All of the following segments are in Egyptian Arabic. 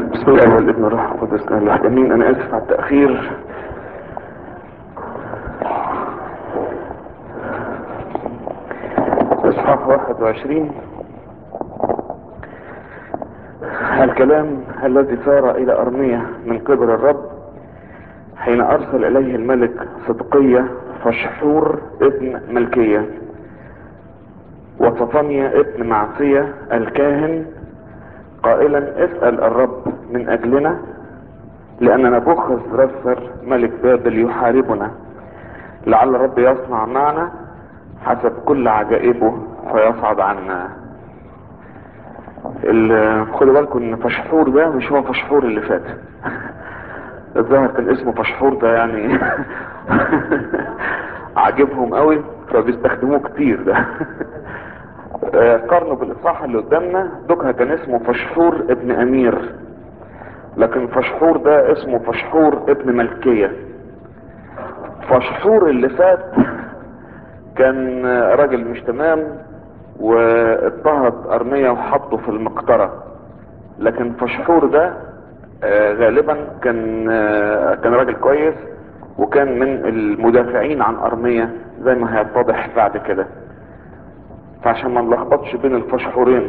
بسم الله والابن والروح القدس كان الله امين انا اسف على التاخير اصحاح 21 الكلام الذي سار الى ارمية من قبل الرب حين ارسل اليه الملك صدقية فشحور ابن ملكية وصفانيا ابن معصية الكاهن قائلا اسأل الرب من اجلنا لان نبوخذ رسر ملك بابل يحاربنا لعل الرب يصنع معنا حسب كل عجائبه فيصعد عنا ال- خدوا بالكم ان فشحور ده مش هو فشحور اللي فات الظاهر كان اسمه فشحور ده يعني عاجبهم قوي فبيستخدموه كتير ده آه، قارنوا بالاصحاح اللي قدامنا دوكها كان اسمه فشحور ابن امير لكن فشحور ده اسمه فشحور ابن ملكية فشحور اللي فات كان راجل مش تمام واضطهد ارمية وحطه في المقطرة لكن فشحور ده آه، غالبا كان آه، كان راجل كويس وكان من المدافعين عن ارمية زي ما هيتضح بعد كده فعشان ما نلخبطش بين الفشحورين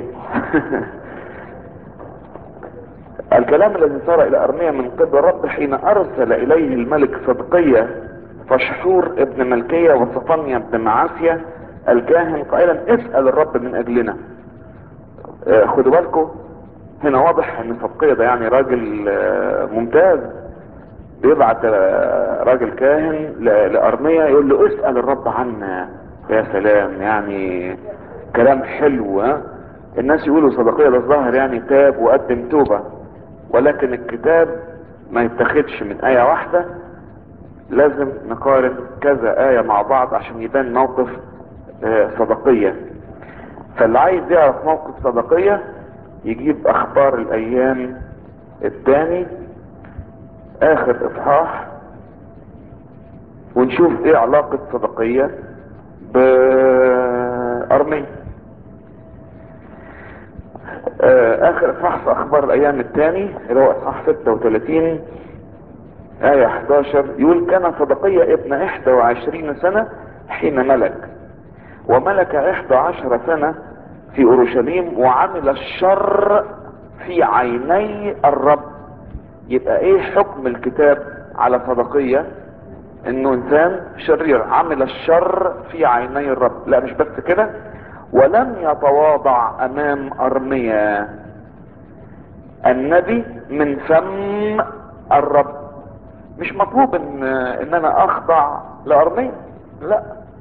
الكلام الذي صار الى ارميا من قبل الرب حين ارسل اليه الملك صدقية فشحور ابن ملكية وصفانيا ابن معاسية الكاهن قائلا اسأل الرب من اجلنا آه، خدوا بالكم هنا واضح ان صدقية ده يعني راجل آه، ممتاز بيبعت آه، راجل كاهن ل- لارميا يقول له اسأل الرب عنا يا سلام يعني كلام حلو ها الناس يقولوا صدقية ده الظاهر يعني تاب وقدم توبة ولكن الكتاب ما يتخدش من آية واحدة لازم نقارن كذا آية مع بعض عشان يبان موقف آه، صدقية فاللي عايز يعرف موقف صدقية يجيب اخبار الايام الثاني اخر اصحاح ونشوف ايه علاقة صدقية بارمية آه، اخر اصحاح في اخبار الايام الثاني اللي هو اصحاح 36 آية 11 يقول كان صدقية ابن 21 سنة حين ملك وملك 11 سنة في اورشليم وعمل الشر في عيني الرب يبقى ايه حكم الكتاب على صدقية انه انسان شرير عمل الشر في عيني الرب لا مش بس كده ولم يتواضع امام ارميا النبي من فم الرب مش مطلوب ان ان انا اخضع لارميا لا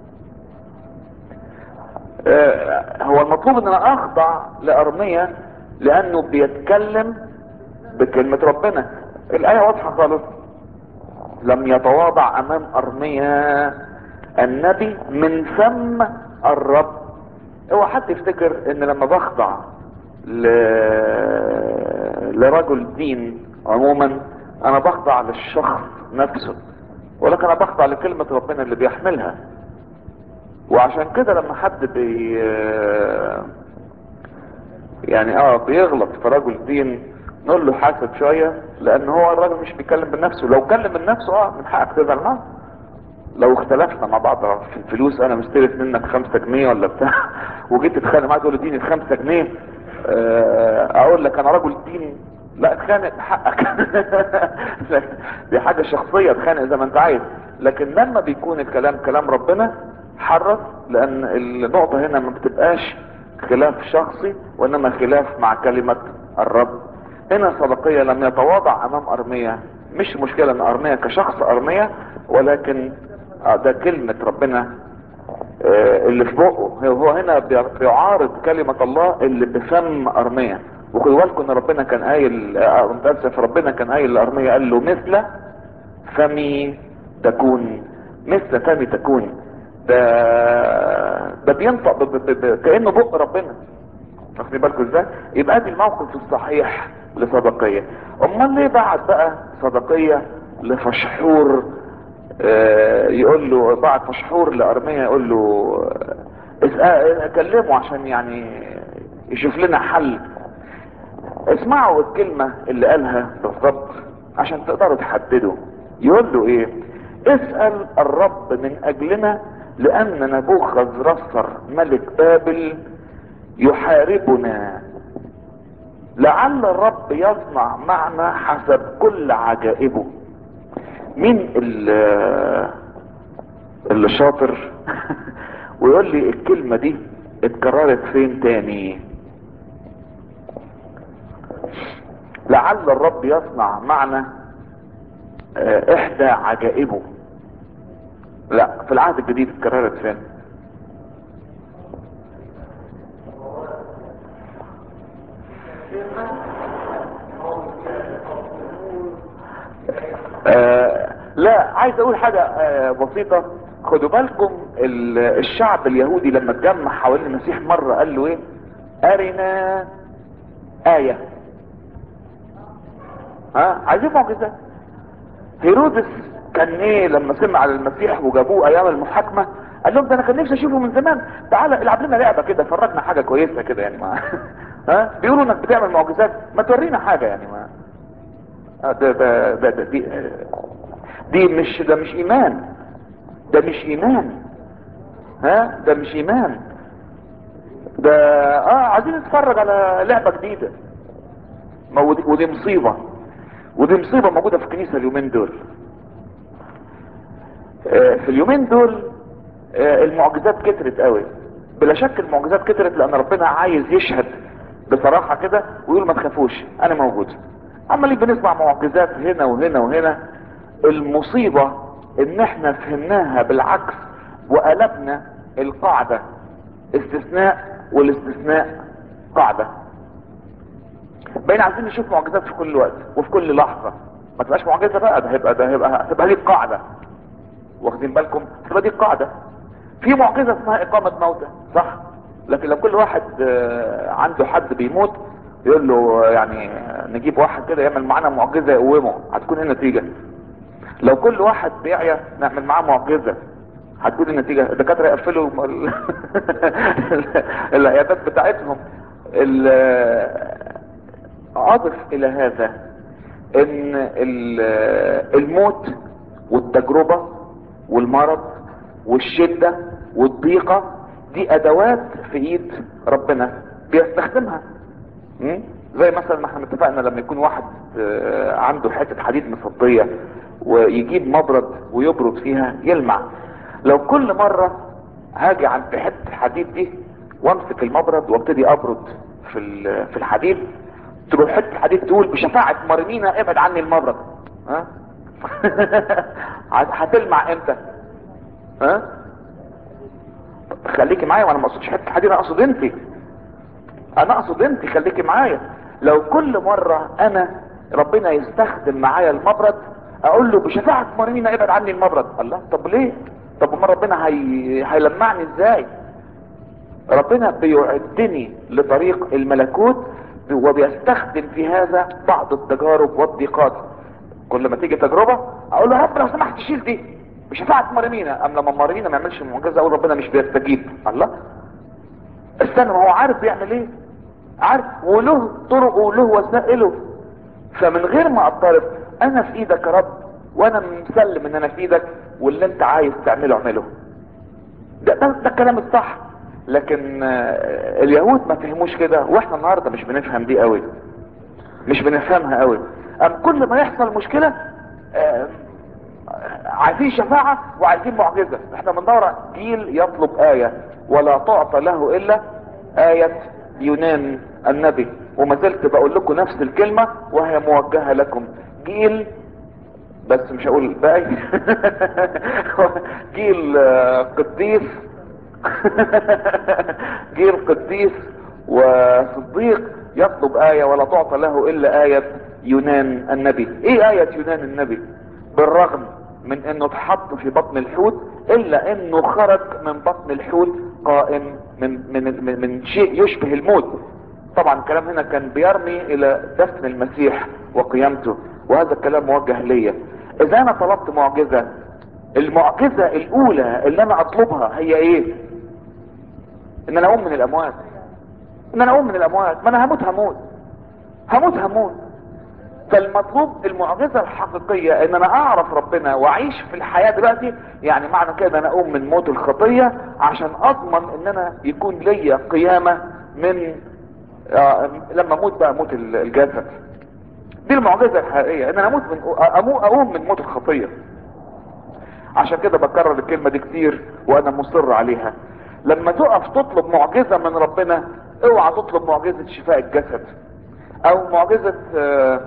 آه، هو المطلوب ان انا اخضع لارميا لانه بيتكلم بكلمة ربنا الاية واضحة خالص لم يتواضع امام ارميا النبي من فم الرب اوعى حد يفتكر ان لما بخضع ل... لرجل دين عموما انا بخضع للشخص نفسه ولكن انا بخضع لكلمة ربنا اللي بيحملها وعشان كده لما حد بي يعني اه بيغلط في رجل دين نقول له حاسب شوية لان هو الراجل مش بيتكلم من نفسه لو كلم من نفسه اه من حقك تزعل معاه لو اختلفنا مع بعض في الفلوس انا مستلف منك خمسة جنيه ولا بتاع وجيت تتخانق معايا تقول لي اديني الخمسة جنيه آه، اقول لك انا رجل دين لا اتخانق بحقك دي حاجة شخصية اتخانق زي ما انت عايز لكن لما بيكون الكلام كلام ربنا حرص لان النقطة هنا ما بتبقاش خلاف شخصي وانما خلاف مع كلمة الرب هنا صدقية لم يتواضع امام ارمية مش مشكلة ان ارمية كشخص ارمية ولكن آه، ده كلمة ربنا آه، اللي في بقه هو هنا بي- بيعارض كلمة الله اللي بفم ارمية وخدوا بالكم ان ربنا كان قايل آه، متأسف ربنا كان قايل لارمية قال له مثل فمي تكون مثل فمي تكون ده ده بينطق ب- ب- ب- كأنه بق ربنا واخدين بالكم ازاي يبقى دي الموقف الصحيح لصدقية امال ليه بعت بقى صدقية لفشحور آه، يقول له بعت فشحور لارميا يقول له آه، اسأل- كلمه عشان يعني يشوف لنا حل اسمعوا الكلمة اللي قالها بالظبط عشان تقدروا تحددوا يقول له ايه اسأل الرب من اجلنا لان نبوخذ رصر ملك بابل يحاربنا لعل الرب يصنع معنا حسب كل عجائبه مين اللي, اللي شاطر ويقول لي الكلمة دي اتكررت فين تاني لعل الرب يصنع معنا اه احدى عجائبه لا في العهد الجديد اتكررت فين آه لا عايز اقول حاجة آه بسيطة خدوا بالكم الشعب اليهودي لما اتجمع حوالين المسيح مرة قال له ايه ارنا آية ها عايزين معجزات هيرودس كان ايه لما سمع على المسيح وجابوه ايام المحاكمة قال لهم ده انا كان نفسي اشوفه من زمان تعالى العب لنا لعبة كده فرجنا حاجة كويسة كده يعني ما ها بيقولوا انك بتعمل معجزات ما تورينا حاجة يعني ما ده ده ده, ده دي, دي مش ده مش ايمان ده مش ايمان ها ده مش ايمان ده اه عايزين نتفرج على لعبة جديدة ودي, ودي مصيبة ودي مصيبة موجودة في الكنيسة اليومين دول آه في اليومين دول آه المعجزات كترت قوي بلا شك المعجزات كترت لان ربنا عايز يشهد بصراحة كده ويقول ما تخافوش انا موجود عمالين بنسمع معجزات هنا وهنا وهنا المصيبة ان احنا فهمناها بالعكس وقلبنا القاعدة استثناء والاستثناء قاعدة بين عايزين نشوف معجزات في كل وقت وفي كل لحظة ما تبقاش معجزة بقى ده هيبقى ده هيبقى هتبقى دي القاعدة واخدين بالكم تبقى دي القاعدة في معجزة اسمها اقامة موتى صح لكن لو كل واحد عنده حد بيموت يقول له يعني نجيب واحد كده يعمل معانا معجزة يقومه هتكون ايه النتيجة لو كل واحد بيعيا نعمل معاه معجزة هتكون النتيجة الدكاترة يقفلوا العيادات بتاعتهم اضف الى هذا ان الموت والتجربة والمرض والشدة والضيقة دي ادوات في ايد ربنا بيستخدمها زي مثلا ما احنا اتفقنا لما يكون واحد عنده حتة حديد مصدية ويجيب مبرد ويبرد فيها يلمع لو كل مرة هاجي عند حتة الحديد دي وامسك المبرد وابتدي ابرد في في الحديد تروح حتة الحديد تقول بشفاعة مرمينا ابعد عني المبرد ها هتلمع امتى ها خليكي معايا وانا ما اقصدش حته الحديد انا اقصد انت انا اقصد انت خليكي معايا لو كل مرة انا ربنا يستخدم معايا المبرد اقول له بشفاعة مرمينا ابعد عني المبرد الله طب ليه طب امال ربنا هي... هيلمعني ازاي ربنا بيعدني لطريق الملكوت وبيستخدم في هذا بعض التجارب والضيقات كل ما تيجي تجربة اقول له رب لو سمحت شيل دي بشفاعة مرمينا ام لما مرمينا ما يعملش معجزة اقول ربنا مش بيستجيب الله استنى ما هو عارف بيعمل ايه عارف وله طرق وله وسائله فمن غير ما اضطرب انا في ايدك يا رب وانا مسلم ان انا في ايدك واللي انت عايز تعمله اعمله ده, ده, ده الكلام الصح لكن اليهود ما فهموش كده واحنا النهارده مش بنفهم دي قوي مش بنفهمها قوي ام كل ما يحصل مشكله عايزين شفاعة وعايزين معجزة احنا بندور جيل يطلب آية ولا تعطى له الا آية يونان النبي وما زلت بقول لكم نفس الكلمة وهي موجهة لكم جيل بس مش هقول باقي جيل قديس جيل قديس وصديق يطلب آية ولا تعطى له الا آية يونان النبي ايه آية يونان النبي بالرغم من انه اتحط في بطن الحوت الا انه خرج من بطن الحوت قائم من من من, من شيء يشبه الموت طبعا الكلام هنا كان بيرمي الى دفن المسيح وقيامته وهذا الكلام موجه ليا اذا انا طلبت معجزة المعجزة الاولى اللي انا اطلبها هي ايه ان انا اقوم من الاموات ان انا اقوم من الاموات ما انا هموت هموت هموت هموت فالمطلوب المعجزة الحقيقية ان انا اعرف ربنا واعيش في الحياة دلوقتي يعني معنى كده ان انا اقوم من موت الخطية عشان اضمن ان انا يكون ليا قيامة من آه لما اموت بقى موت الجسد دي المعجزة الحقيقية ان انا اموت من أمو اقوم من موت الخطية عشان كده بكرر الكلمة دي كتير وانا مصر عليها لما تقف تطلب معجزة من ربنا اوعى تطلب معجزة شفاء الجسد او معجزة آه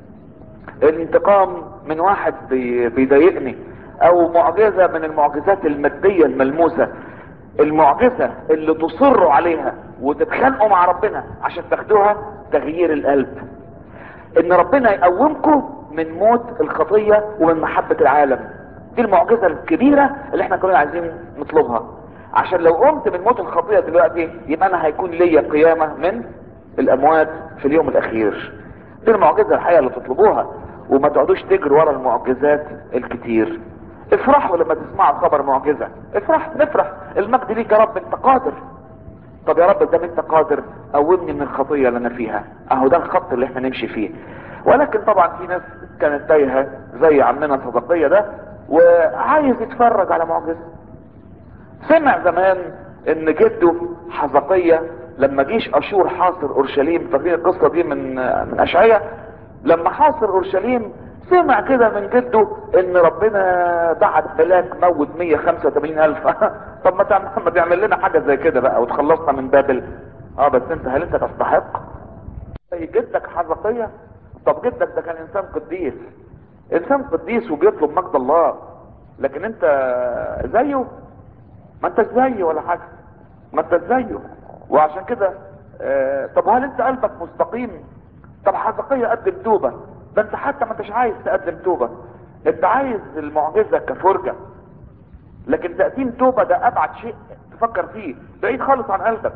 الانتقام من واحد بي- بيضايقني او معجزة من المعجزات المادية الملموسة المعجزة اللي تصروا عليها وتتخانقوا مع ربنا عشان تاخدوها تغيير القلب ان ربنا يقومكم من موت الخطية ومن محبة العالم دي المعجزة الكبيرة اللي احنا كلنا عايزين نطلبها عشان لو قمت من موت الخطية دلوقتي يبقى انا هيكون ليا قيامة من الاموات في اليوم الاخير دي المعجزة الحقيقة اللي تطلبوها وما تقعدوش تجروا ورا المعجزات الكتير افرحوا لما تسمعوا خبر معجزة افرح نفرح المجد ليك يا رب انت قادر طب يا رب ده انت قادر قومني من الخطية اللي انا فيها اهو ده الخط اللي احنا نمشي فيه ولكن طبعا في ناس كانت تايهة زي عمنا صدقية ده وعايز يتفرج على معجزة سمع زمان ان جده حزقية لما جيش اشور حاصر اورشليم فاكرين القصة دي من من اشعية لما حاصر اورشليم سمع كده من جده ان ربنا بعت ملاك موت 185 الف طب ما تعمل ما تعمل لنا حاجة زي كده بقى وتخلصنا من بابل اه بس انت هل انت تستحق زي جدك حزقية طب جدك ده كان انسان قديس انسان قديس وبيطلب مجد الله لكن انت زيه ما انت زيه ولا حاجة ما انت زيه وعشان كده آه طب هل انت قلبك مستقيم طب حزقية قدم توبة ده انت حتى ما انتش عايز تقدم توبة انت عايز المعجزة كفرجة لكن تقديم توبة ده ابعد شيء تفكر فيه بعيد خالص عن قلبك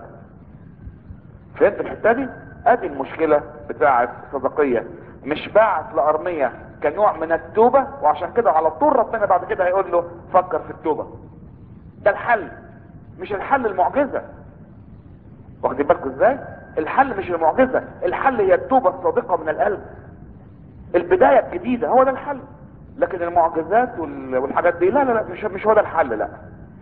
فهمت الحتة دي ادي المشكلة بتاعة صدقية مش باعت لارمية كنوع من التوبة وعشان كده على طول ربنا بعد كده هيقول له فكر في التوبة ده الحل مش الحل المعجزة واخدين بالكم ازاي الحل مش المعجزة الحل هي التوبة الصادقة من القلب البداية الجديدة هو ده الحل لكن المعجزات وال- والحاجات دي لا لا لا مش مش هو ده الحل لا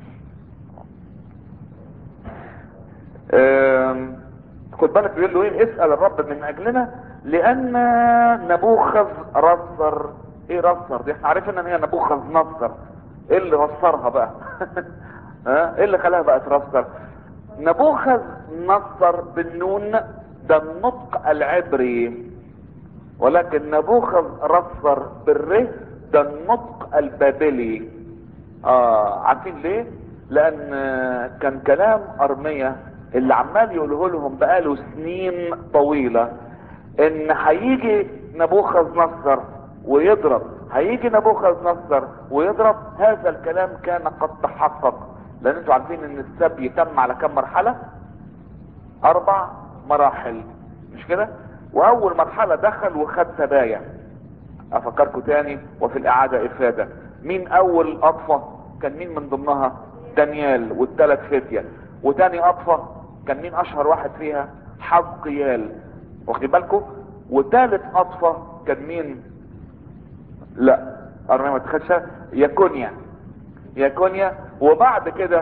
آم، خد بالك بيقول له ايه اسأل الرب من اجلنا لان نبوخذ رصر ايه رصر دي احنا عارفين ان هي نبوخذ نصر ايه اللي رصرها بقى ها ايه اللي خلاها بقى ترصر نبوخذ نصر بالنون ده النطق العبري ولكن نبوخذ رصر بالره ده النطق البابلي اه عارفين ليه لان آه، كان كلام ارمية اللي عمال يقوله لهم بقاله سنين طويلة ان هيجي نبوخذ نصر ويضرب هيجي نبوخذ نصر ويضرب هذا الكلام كان قد تحقق لان انتوا عارفين ان السبي تم على كم مرحلة اربع مراحل مش كده واول مرحلة دخل وخد سبايا افكركم تاني وفي الاعادة افادة مين اول اطفة كان مين من ضمنها دانيال والثلاث فتية وتاني اطفة كان مين اشهر واحد فيها حزقيال واخدين بالكم وثالث اطفة كان مين لا ارميا ما تخدش يكونيا يكونيا وبعد كده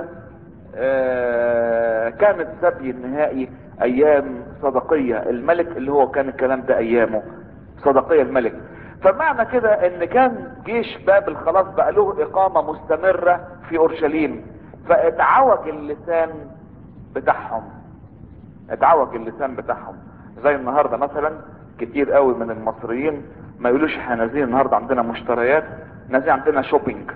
آه، كان السبي النهائي ايام صدقية الملك اللي هو كان الكلام ده ايامه صدقية الملك فمعنى كده ان كان جيش بابل خلاص بقى له اقامة مستمرة في اورشليم فاتعوج اللسان بتاعهم اتعوج اللسان بتاعهم زي النهاردة مثلا كتير قوي من المصريين ما يقولوش احنا نازلين النهاردة عندنا مشتريات نازلين عندنا شوبينج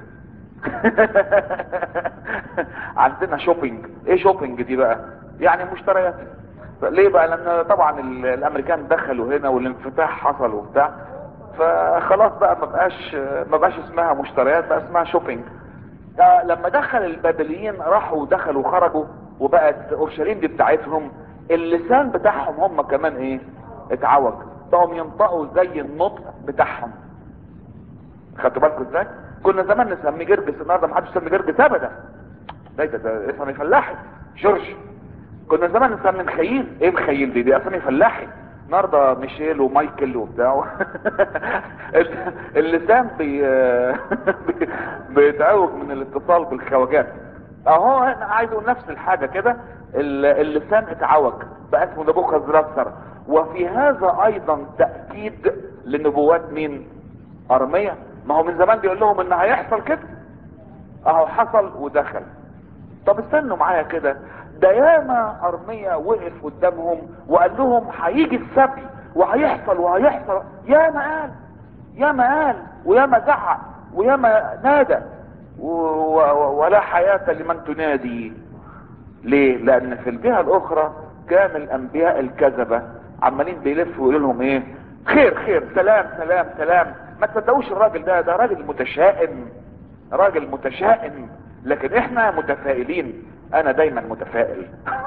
عندنا شوبينج ايه شوبينج دي بقى يعني مشتريات ليه بقى لان طبعا ال- الامريكان دخلوا هنا والانفتاح حصل وبتاع فخلاص بقى ما بقاش ما بقاش اسمها مشتريات بقى اسمها شوبينج ده لما دخل البابليين راحوا ودخلوا وخرجوا وبقت اورشليم دي بتاعتهم اللسان بتاعهم هم كمان ايه اتعوج بقوا ينطقوا زي النطق بتاعهم خدتوا بالكم ازاي كنا زمان نسميه جرجس النهارده ما حدش يسمي جرجس ابدا ده ده, ده اسم فلاحي جورج كنا زمان نسمي مخيل ايه مخيل دي دي اسامي فلاحي النهارده ميشيل ومايكل وبتاع اللسان بي... بي... بيتعوج من الاتصال بالخواجات اهو انا عايز اقول نفس الحاجه كده اللسان اتعوج بقى اسمه نبوخذ راسر وفي هذا ايضا تاكيد لنبوات مين ارميا ما هو من زمان بيقول لهم ان هيحصل كده اهو حصل ودخل طب استنوا معايا كده ده ياما ارميا وقف قدامهم وقال لهم هيجي السبي وهيحصل وهيحصل ياما قال ياما قال وياما زعق وياما نادى و... و... ولا حياة لمن تنادي ليه لان في الجهة الاخرى كان الانبياء الكذبة عمالين بيلفوا ويقولوا لهم ايه خير خير سلام سلام سلام ما تصدقوش الراجل ده ده راجل متشائم راجل متشائم لكن احنا متفائلين انا دايما متفائل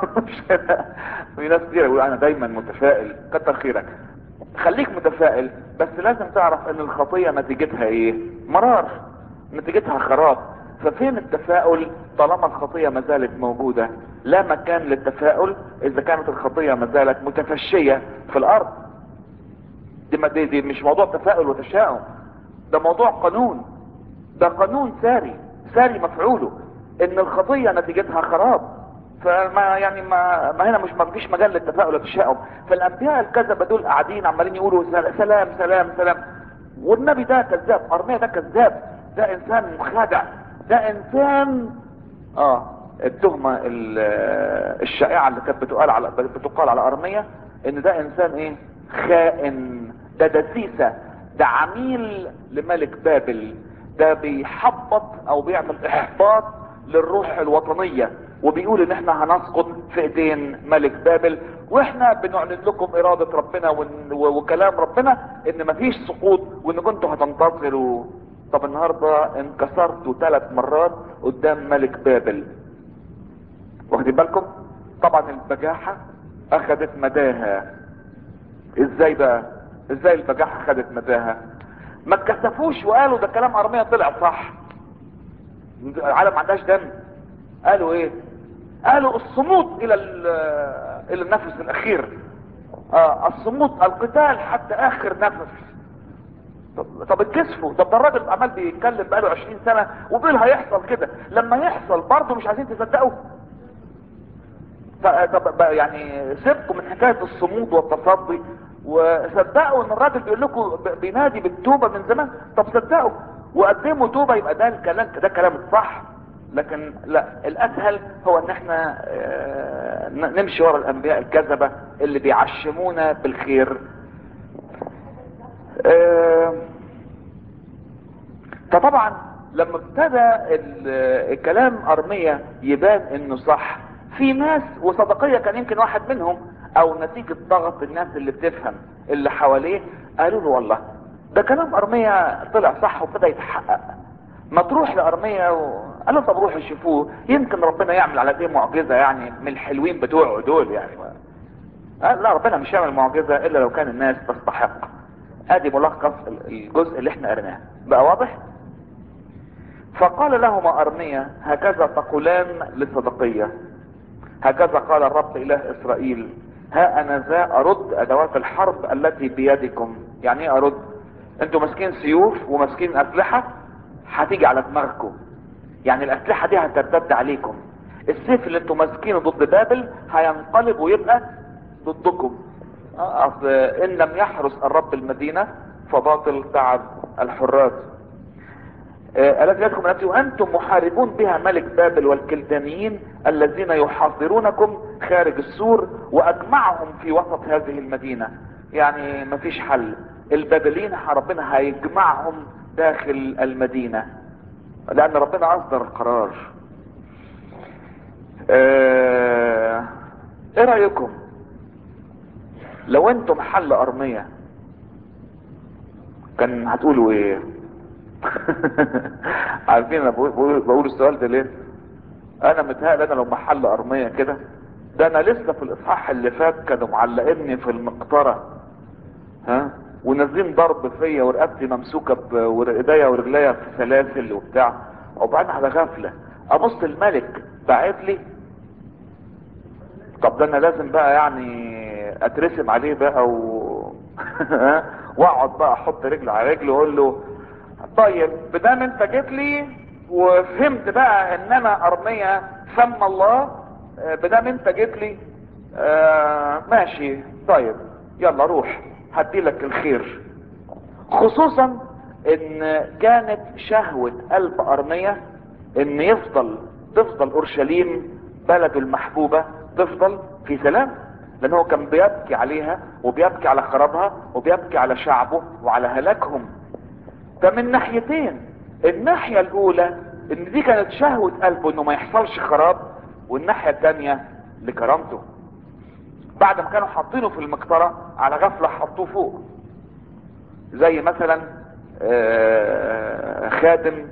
في ناس كتير يقول انا دايما متفائل كتر خيرك خليك متفائل بس لازم تعرف ان الخطية نتيجتها ايه مرار نتيجتها خراب ففين التفاؤل طالما الخطية ما زالت موجودة لا مكان للتفاؤل اذا كانت الخطية ما زالت متفشية في الارض دي, ما دي, دي مش موضوع تفاؤل وتشاؤم ده موضوع قانون ده قانون ساري ساري مفعوله ان الخطيه نتيجتها خراب فما يعني ما, ما هنا مش ما فيش مجال للتفاؤل والتشاؤم فالانبياء الكذبه دول قاعدين عمالين يقولوا سلام سلام سلام والنبي ده كذاب ارميا ده كذاب ده انسان مخادع ده انسان اه التهمه الشائعه اللي كانت بتقال على بتقال على ارميا ان ده انسان ايه خائن ده دسيسه ده عميل لملك بابل ده بيحبط او بيعمل احباط للروح الوطنية وبيقول ان احنا هنسقط في ايدين ملك بابل واحنا بنعلن لكم ارادة ربنا وكلام ربنا ان مفيش سقوط وان كنتوا هتنتصروا طب النهاردة انكسرتوا ثلاث مرات قدام ملك بابل واخدين بالكم طبعا البجاحة اخذت مداها ازاي بقى ازاي البجاحة اخذت مداها ما اتكسفوش وقالوا ده كلام ارميا طلع صح العالم ما عندهاش دم قالوا ايه قالوا الصمود الى الى النفس الاخير آه الصمود القتال حتى اخر نفس طب, طب اتكسفوا طب ده الراجل عمال بيتكلم بقاله 20 سنه وبيقول هيحصل كده لما يحصل برضه مش عايزين تصدقوا طب يعني سيبكم من حكايه الصمود والتصدي وصدقوا ان الراجل بيقول لكم بينادي بالتوبه من زمان طب صدقوا وقدموا توبه يبقى ده الكلام ده كلام الصح لكن لا الاسهل هو ان احنا نمشي ورا الانبياء الكذبه اللي بيعشمونا بالخير فطبعا لما ابتدى الكلام ارمية يبان انه صح في ناس وصدقية كان يمكن واحد منهم او نتيجة ضغط الناس اللي بتفهم اللي حواليه قالوا له والله ده كلام ارمية طلع صح وابتدى يتحقق ما تروح لارمية و... قالوا طب روحوا شوفوه يمكن ربنا يعمل على دي معجزة يعني من الحلوين بتوعه دول يعني قال لا ربنا مش يعمل معجزة الا لو كان الناس تستحق ادي ملخص الجزء اللي احنا قرناه بقى واضح فقال لهما ارمية هكذا تقولان لصدقية هكذا قال الرب اله اسرائيل ها انا ذا ارد ادوات الحرب التي بيدكم يعني ايه ارد انتوا ماسكين سيوف وماسكين اسلحة هتيجي على دماغكم يعني الاسلحة دي هترتد عليكم السيف اللي انتوا ماسكينه ضد بابل هينقلب ويبقى ضدكم اصل ان لم يحرس الرب المدينة فباطل تعب الحراس التي يدكم التي وانتم محاربون بها ملك بابل والكلدانيين الذين يحاصرونكم خارج السور واجمعهم في وسط هذه المدينة يعني مفيش حل البابلين ربنا هيجمعهم داخل المدينة لان ربنا اصدر القرار اه ايه رأيكم لو انتم حل ارمية كان هتقولوا ايه عارفين انا بقول, بقول السؤال ده ليه انا متهيألي انا لو محل ارمية كده ده انا لسه في الاصحاح اللي فات كانوا معلقيني في المقطرة ها ونازلين ضرب فيا ورقبتي ممسوكة وايديا ورجليا في سلاسل وبتاع وبعدين على غفلة ابص الملك بعت لي طب ده انا لازم بقى يعني اترسم عليه بقى و واقعد بقى احط رجل على رجل واقول له طيب بدام انت جيت لي وفهمت بقى ان انا ارمية سمى الله آه، بدام انت جيت لي آه ماشي طيب يلا روح هديلك الخير خصوصا ان كانت شهوة قلب ارمية ان يفضل تفضل اورشليم بلده المحبوبة تفضل في سلام لان هو كان بيبكي عليها وبيبكي على خرابها وبيبكي على شعبه وعلى هلاكهم فمن ناحيتين الناحية الاولى ان دي كانت شهوة قلبه انه ما يحصلش خراب والناحية التانية لكرامته بعد ما كانوا حاطينه في المقطرة على غفلة حطوه فوق زي مثلا آه، خادم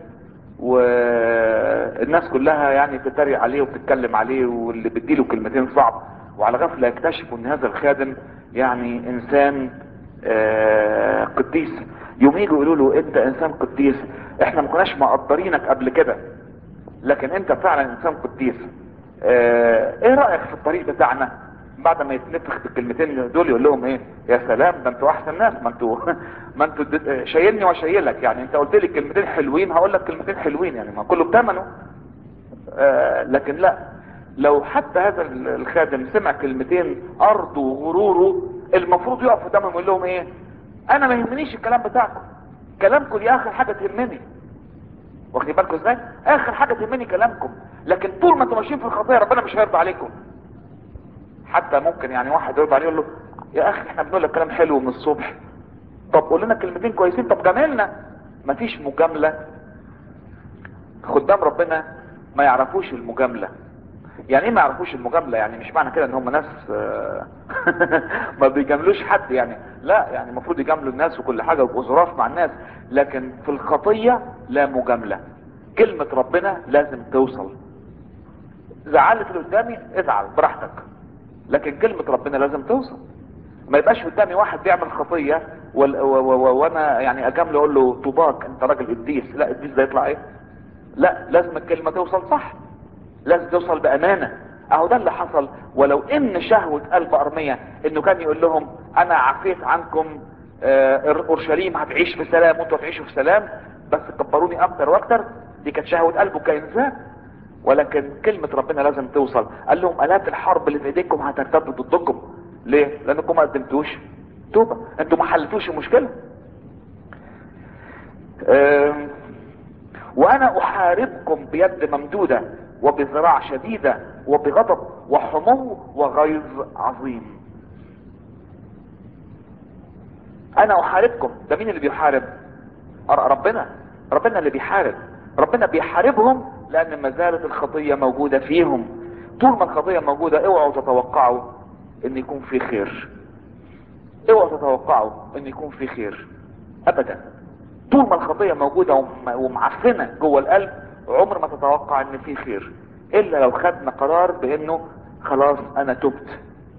والناس كلها يعني بتتريق عليه وبتتكلم عليه واللي بيديله كلمتين صعب وعلى غفلة يكتشفوا ان هذا الخادم يعني انسان آه، قديس يوم يجوا يقولوا له انت انسان قديس احنا ما كناش مقدرينك قبل كده لكن انت فعلا انسان قديس اه ايه رأيك في الطريق بتاعنا بعد ما يتنفخ بالكلمتين دول يقول لهم ايه يا سلام ده انتوا احسن ناس ما انتوا ما انتوا اد- شايلني وشايلك يعني انت قلت لي كلمتين حلوين هقول لك كلمتين حلوين يعني ما كله بتمنه آه لكن لا لو حتى هذا ال- الخادم سمع كلمتين ارضه وغروره المفروض يقف قدامهم ويقول لهم ايه انا ما يهمنيش الكلام بتاعكم كلامكم دي اخر حاجه تهمني واخدين بالكم ازاي اخر حاجه تهمني كلامكم لكن طول ما انتم ماشيين في الخطيه ربنا مش هيرضى عليكم حتى ممكن يعني واحد يرضى عليه يقول له يا اخي احنا بنقول لك كلام حلو من الصبح طب قول لنا كلمتين كويسين طب جاملنا مفيش مجامله خدام ربنا ما يعرفوش المجامله يعني ايه ما يعرفوش المجامله يعني مش معنى كده ان هم ناس آه، ما بيجاملوش حد يعني لا يعني المفروض يجاملوا الناس وكل حاجه ويبقوا ظراف مع الناس لكن في الخطيه لا مجامله كلمه ربنا لازم توصل زعلت اللي قدامي ازعل براحتك لكن كلمه ربنا لازم توصل ما يبقاش قدامي واحد بيعمل خطيه وال- و- و- و- وانا يعني اجامله اقول له طوباك انت راجل قديس لا قديس ده يطلع ايه لا لازم الكلمه توصل صح لازم توصل بامانه اهو ده اللي حصل ولو ان شهوة قلب ارمية انه كان يقول لهم انا عفيت عنكم آه، اورشليم هتعيش في سلام وانتوا هتعيشوا في سلام بس كبروني اكتر واكتر دي كانت شهوة قلبه كانسان ولكن كلمة ربنا لازم توصل قال لهم الات الحرب اللي في ايديكم هترتد ضدكم ليه لانكم ما قدمتوش توبة انتوا ما حلتوش المشكلة آم، وانا احاربكم بيد ممدودة وبذراع شديدة وبغضب وحمو وغيظ عظيم انا احاربكم ده مين اللي بيحارب أر- ربنا ربنا اللي بيحارب ربنا بيحاربهم لان ما زالت الخطية موجودة فيهم طول ما الخطية موجودة اوعوا تتوقعوا ان يكون في خير اوعوا تتوقعوا ان يكون في خير ابدا طول ما الخطية موجودة وم- ومعفنة جوه القلب عمر ما تتوقع ان في خير الا لو خدنا قرار بانه خلاص انا تبت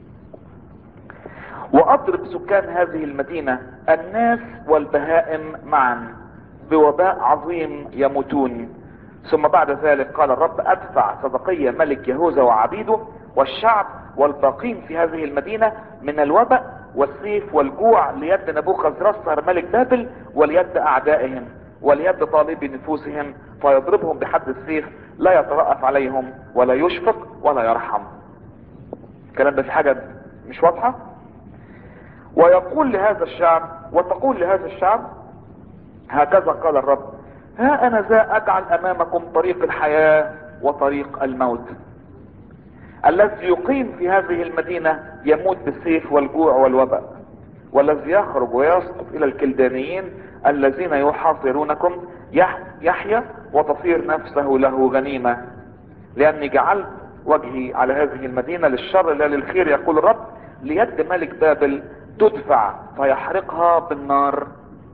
واضرب سكان هذه المدينة الناس والبهائم معا بوباء عظيم يموتون ثم بعد ذلك قال الرب ادفع صدقية ملك يهوذا وعبيده والشعب والباقين في هذه المدينة من الوباء والسيف والجوع ليد نبوخذ نصر ملك بابل وليد اعدائهم وليد طالبي نفوسهم فيضربهم بحد السيف لا يترأف عليهم ولا يشفق ولا يرحم الكلام ده في حاجة مش واضحة ويقول لهذا الشعب وتقول لهذا الشعب هكذا قال الرب ها انا ذا اجعل امامكم طريق الحياة وطريق الموت الذي يقيم في هذه المدينة يموت بالسيف والجوع والوباء والذي يخرج ويسقط الى الكلدانيين الذين يحاصرونكم يح- يحيى وتصير نفسه له غنيمة لاني جعلت وجهي على هذه المدينة للشر لا للخير يقول الرب ليد ملك بابل تدفع فيحرقها بالنار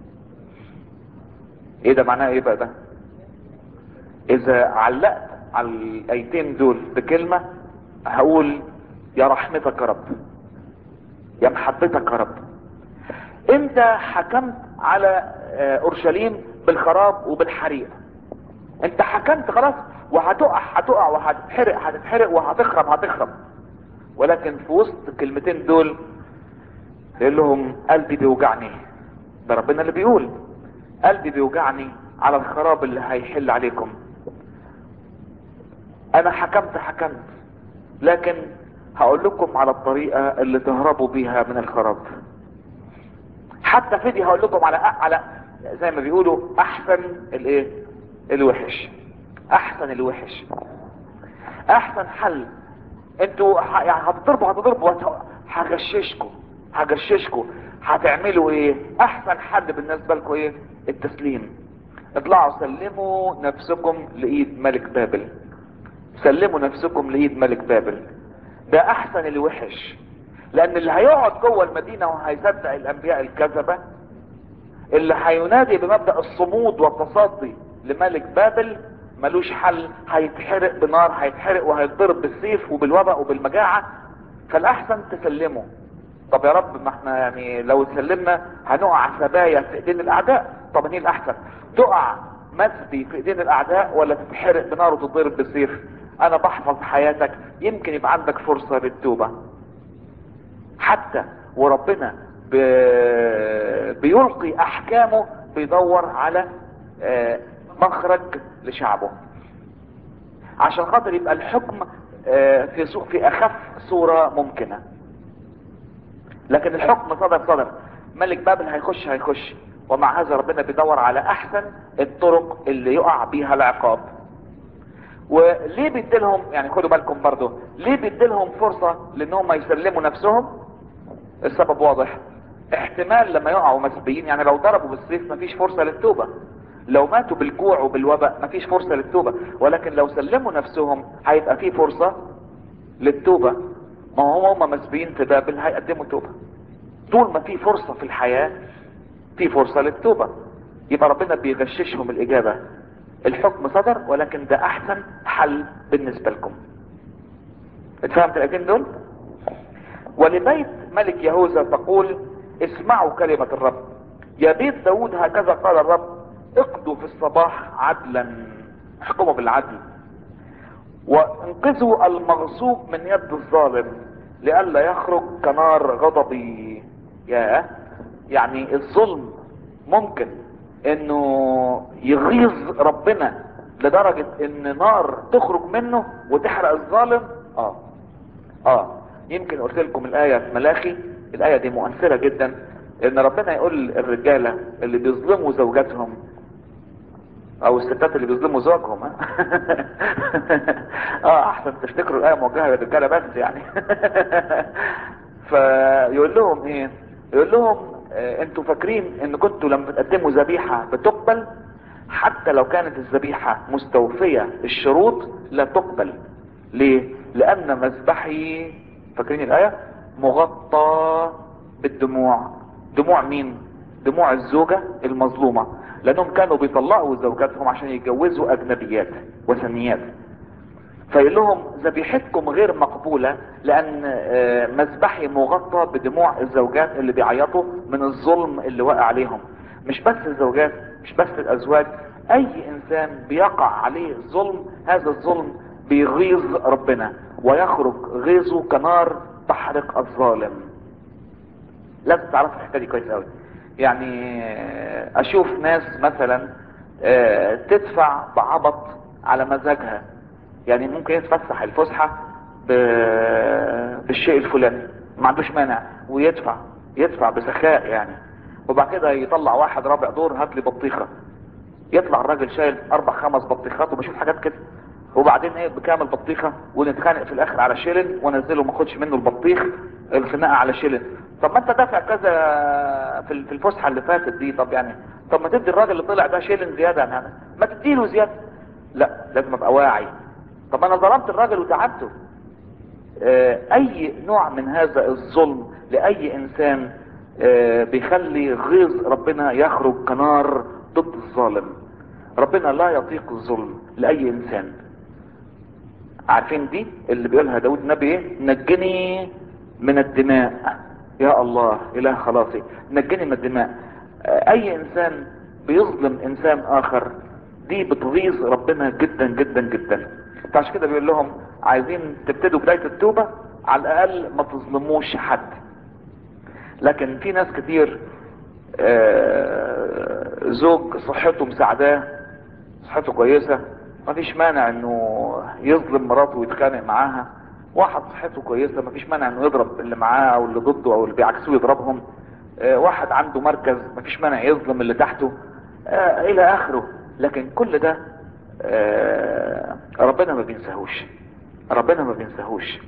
ايه ده معناه ايه بقى ده اذا علقت على الايتين دول بكلمة هقول يا رحمتك يا رب يا محبتك يا رب انت حكمت على آه، اورشليم بالخراب وبالحريق انت حكمت خلاص وهتقع هتقع وهتتحرق هتتحرق وهتخرب هتخرب ولكن في وسط الكلمتين دول يقول لهم قلبي بيوجعني ده ربنا اللي بيقول قلبي بيوجعني على الخراب اللي هيحل عليكم انا حكمت حكمت لكن هقول لكم على الطريقة اللي تهربوا بيها من الخراب حتى فدي هقول لكم على على زي ما بيقولوا احسن الايه الوحش احسن الوحش احسن حل انتوا ح- يعني هتضربوا هتضربوا هت- هغششكم هغششكم هتعملوا ايه احسن حل بالنسبه لكم ايه التسليم اطلعوا سلموا نفسكم لايد ملك بابل سلموا نفسكم لايد ملك بابل ده احسن الوحش لان اللي هيقعد جوه المدينه وهيصدق الانبياء الكذبه اللي هينادي بمبدا الصمود والتصدي لملك بابل ملوش حل هيتحرق بنار هيتحرق وهيتضرب بالسيف وبالوباء وبالمجاعه فالاحسن تسلمه طب يا رب ما احنا يعني لو سلمنا هنقع سبايا في ايدين الاعداء طب مين الاحسن تقع مسبي في ايدين الاعداء ولا تتحرق بنار وتتضرب بالسيف انا بحفظ حياتك يمكن يبقى عندك فرصه للتوبه حتى وربنا ب- بيلقي احكامه بيدور على آه، مخرج لشعبه عشان خاطر يبقى الحكم آه، في سو- في اخف صورة ممكنة لكن الحكم صدر صدر ملك بابل هيخش هيخش ومع هذا ربنا بيدور على احسن الطرق اللي يقع بيها العقاب وليه بيديلهم يعني خدوا بالكم برضو ليه بيديلهم فرصة لانهم يسلموا نفسهم السبب واضح احتمال لما يقعوا مسبيين يعني لو ضربوا بالسيف مفيش فرصة للتوبة لو ماتوا بالجوع وبالوباء مفيش فرصة للتوبة ولكن لو سلموا نفسهم هيبقى في فرصة للتوبة ما هم هم مسبيين في بابل هيقدموا توبة طول ما في فرصة في الحياة في فرصة للتوبة يبقى ربنا بيغششهم الإجابة الحكم صدر ولكن ده أحسن حل بالنسبة لكم اتفهمت الآيتين دول؟ ولبيت ملك يهوذا تقول اسمعوا كلمة الرب يا بيت داود هكذا قال الرب اقضوا في الصباح عدلا احكموا بالعدل وانقذوا المغصوب من يد الظالم لئلا يخرج كنار غضبي يا يعني الظلم ممكن انه يغيظ ربنا لدرجة ان نار تخرج منه وتحرق الظالم اه اه يمكن قلت لكم الايه في ملاخي الايه دي مؤثره جدا ان ربنا يقول الرجاله اللي بيظلموا زوجاتهم او الستات اللي بيظلموا زوجهم ها؟ اه احسن تفتكروا الايه موجهه للرجاله بس يعني فيقول لهم ايه يقول لهم آه انتوا فاكرين ان كنتوا لما بتقدموا ذبيحه بتقبل حتى لو كانت الذبيحه مستوفيه الشروط لا تقبل ليه لان مذبحي فاكرين الايه مغطى بالدموع دموع مين دموع الزوجة المظلومة لانهم كانوا بيطلقوا زوجاتهم عشان يتجوزوا اجنبيات وثنيات فيقول لهم ذبيحتكم غير مقبولة لان آه، مذبحي مغطى بدموع الزوجات اللي بيعيطوا من الظلم اللي واقع عليهم مش بس الزوجات مش بس الازواج اي انسان بيقع عليه ظلم هذا الظلم بيغيظ ربنا ويخرج غيظه كنار تحرق الظالم لازم تعرفوا الحته دي كويس قوي يعني آه، اشوف ناس مثلا آه، تدفع بعبط على مزاجها يعني ممكن يتفسح الفسحه ب- بالشيء الفلاني ما عندوش مانع ويدفع يدفع بسخاء يعني وبعد كده يطلع واحد رابع دور هات لي بطيخه يطلع الراجل شايل اربع خمس بطيخات وبشوف حاجات كده وبعدين ايه بكام البطيخه ونتخانق في الاخر على شيلن وانزله ما اخدش منه البطيخ الخناقه على شيلن طب ما انت دافع كذا في في الفسحه اللي فاتت دي طب يعني طب ما تدي الراجل اللي طلع ده شيلن زياده يعني ما تديله زياده لا لازم ابقى واعي طب انا ظلمت الراجل وتعبته آه، اي نوع من هذا الظلم لاي انسان آه، بيخلي غيظ ربنا يخرج كنار ضد الظالم ربنا لا يطيق الظلم لاي انسان عارفين دي اللي بيقولها داود النبي ايه نجني من الدماء يا الله اله خلاصي نجني من الدماء آه، اي انسان بيظلم انسان اخر دي بتغيظ ربنا جدا جدا جدا فعشان كده بيقول لهم عايزين تبتدوا بداية التوبة على الاقل ما تظلموش حد لكن في ناس كتير آه، زوج صحته مساعداه صحته كويسة مفيش مانع انه يظلم مراته ويتخانق معاها واحد صحته كويسة مفيش مانع انه يضرب اللي معاه او اللي ضده او اللي بيعكسوه يضربهم آه، واحد عنده مركز مفيش مانع يظلم اللي تحته آه، الى اخره لكن كل ده آه، ربنا ما بينساهوش ربنا ما بينساهوش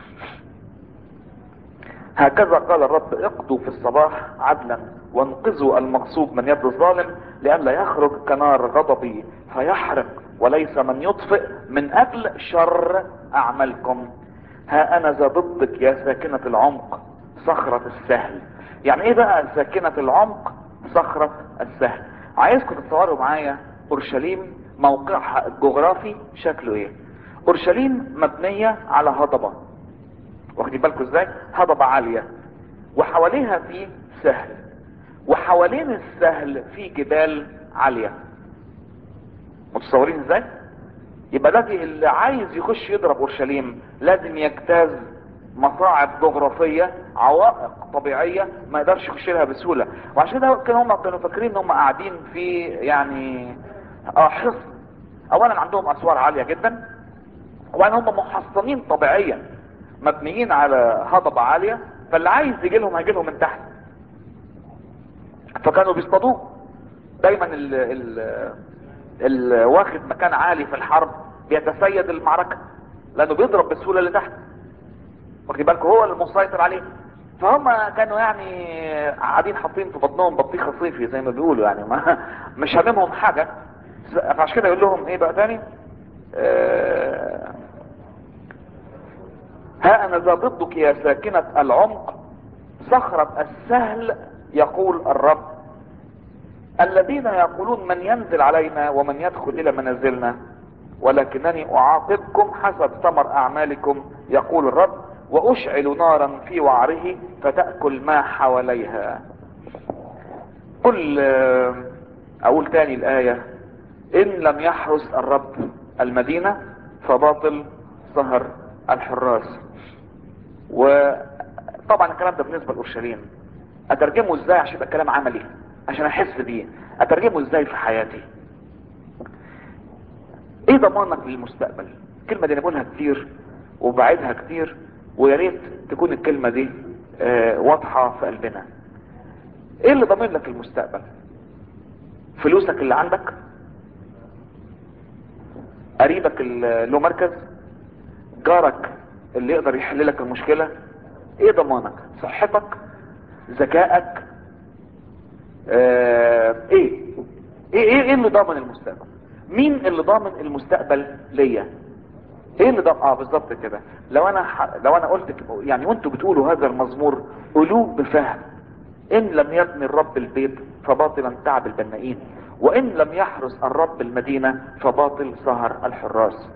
هكذا قال الرب اقضوا في الصباح عدلا وانقذوا المغصوب من يد الظالم لئلا يخرج كنار غضبي فيحرق وليس من يطفئ من اجل شر اعمالكم ها انا ذا ضدك يا ساكنة العمق صخرة السهل يعني ايه بقى ساكنة العمق صخرة السهل عايزكم تتصوروا معايا اورشليم موقعها الجغرافي شكله ايه اورشليم مبنية على هضبة واخدين بالكم ازاي هضبة عالية وحواليها في سهل وحوالين السهل في جبال عالية متصورين ازاي يبقى ده اللي عايز يخش يضرب اورشليم لازم يجتاز مصاعب جغرافية عوائق طبيعية ما يقدرش يخش لها بسهولة وعشان كده كانوا هم كانوا فاكرين ان هم قاعدين في يعني اه حصن اولا عندهم اسوار عالية جدا وبعدين هم محصنين طبيعيا مبنيين على هضبة عالية فاللي عايز يجي لهم هيجي لهم من تحت فكانوا بيصطادوه دايما ال ال ال واخد مكان عالي في الحرب بيتسيد المعركة لانه بيضرب بسهولة اللي تحت واخد بالكم هو المسيطر عليه فهم كانوا يعني قاعدين حاطين في بطنهم بطيخة صيفي زي ما بيقولوا يعني ما مش هاممهم حاجة فعشان كده يقول لهم ايه بقى تاني آه ها انا ذا ضدك يا ساكنة العمق صخرة السهل يقول الرب الذين يقولون من ينزل علينا ومن يدخل الى منازلنا ولكنني اعاقبكم حسب ثمر اعمالكم يقول الرب واشعل نارا في وعره فتأكل ما حواليها كل اقول تاني الاية ان لم يحرس الرب المدينة فباطل سهر الحراس وطبعا الكلام ده بالنسبة لأورشليم اترجمه ازاي عشان يبقى كلام عملي عشان احس بيه اترجمه ازاي في حياتي ايه ضمانك للمستقبل الكلمة دي انا بقولها كتير وبعيدها كتير ويا ريت تكون الكلمة دي آه واضحة في قلبنا ايه اللي ضامن لك المستقبل فلوسك اللي عندك قريبك اللي له مركز جارك اللي يقدر يحل لك المشكلة ايه ضمانك صحتك ذكائك آه ايه ايه ايه ايه اللي ضامن المستقبل مين اللي ضامن المستقبل ليا ايه اللي ضامن اه بالظبط كده لو انا ح... لو انا قلت يعني وانتوا بتقولوا هذا المزمور قولوه بفهم ان لم يبني الرب البيت فباطلا تعب البنائين وان لم يحرس الرب المدينة فباطل سهر الحراس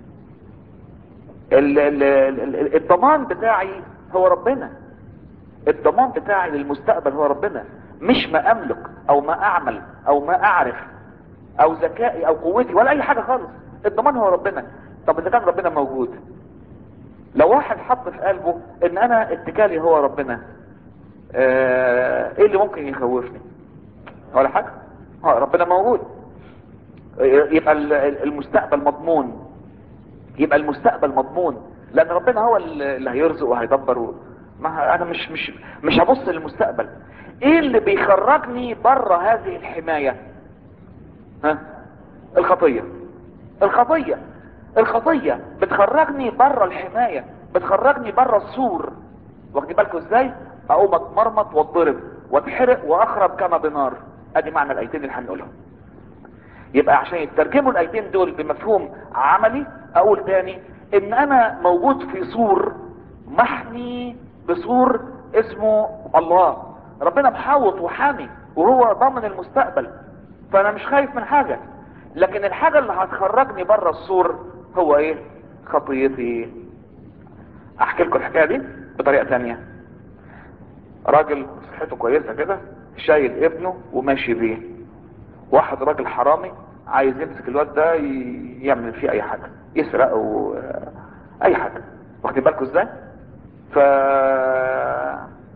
ال ال ال الضمان بتاعي هو ربنا الضمان بتاعي للمستقبل هو ربنا مش ما املك او ما اعمل او ما اعرف او ذكائي او قوتي ولا اي حاجة خالص الضمان هو ربنا طب اذا كان ربنا موجود لو واحد حط في قلبه ان انا اتكالي هو ربنا اه ايه اللي ممكن يخوفني ولا حاجة اه ربنا موجود يبقى المستقبل مضمون يبقى المستقبل مضمون لان ربنا هو اللي هيرزق وهيدبر ما انا مش مش مش هبص للمستقبل ايه اللي بيخرجني بره هذه الحماية ها الخطية الخطية الخطية بتخرجني بره الحماية بتخرجني بره السور واخدين بالكم ازاي اقوم اتمرمط واتضرب واتحرق واخرب كما بنار ادي معنى الايتين اللي هنقولهم يبقى عشان يترجموا الايتين دول بمفهوم عملي اقول تاني ان انا موجود في سور محمي بسور اسمه الله ربنا محاوط وحامي وهو ضامن المستقبل فانا مش خايف من حاجة لكن الحاجة اللي هتخرجني بره السور هو ايه خطيتي احكي لكم الحكاية دي بطريقة تانية راجل صحته كويسة كده شايل ابنه وماشي بيه واحد راجل حرامي عايز يمسك الواد ده يعمل فيه اي حاجة يسرقه اي حاجة واخدين بالكم ازاي ف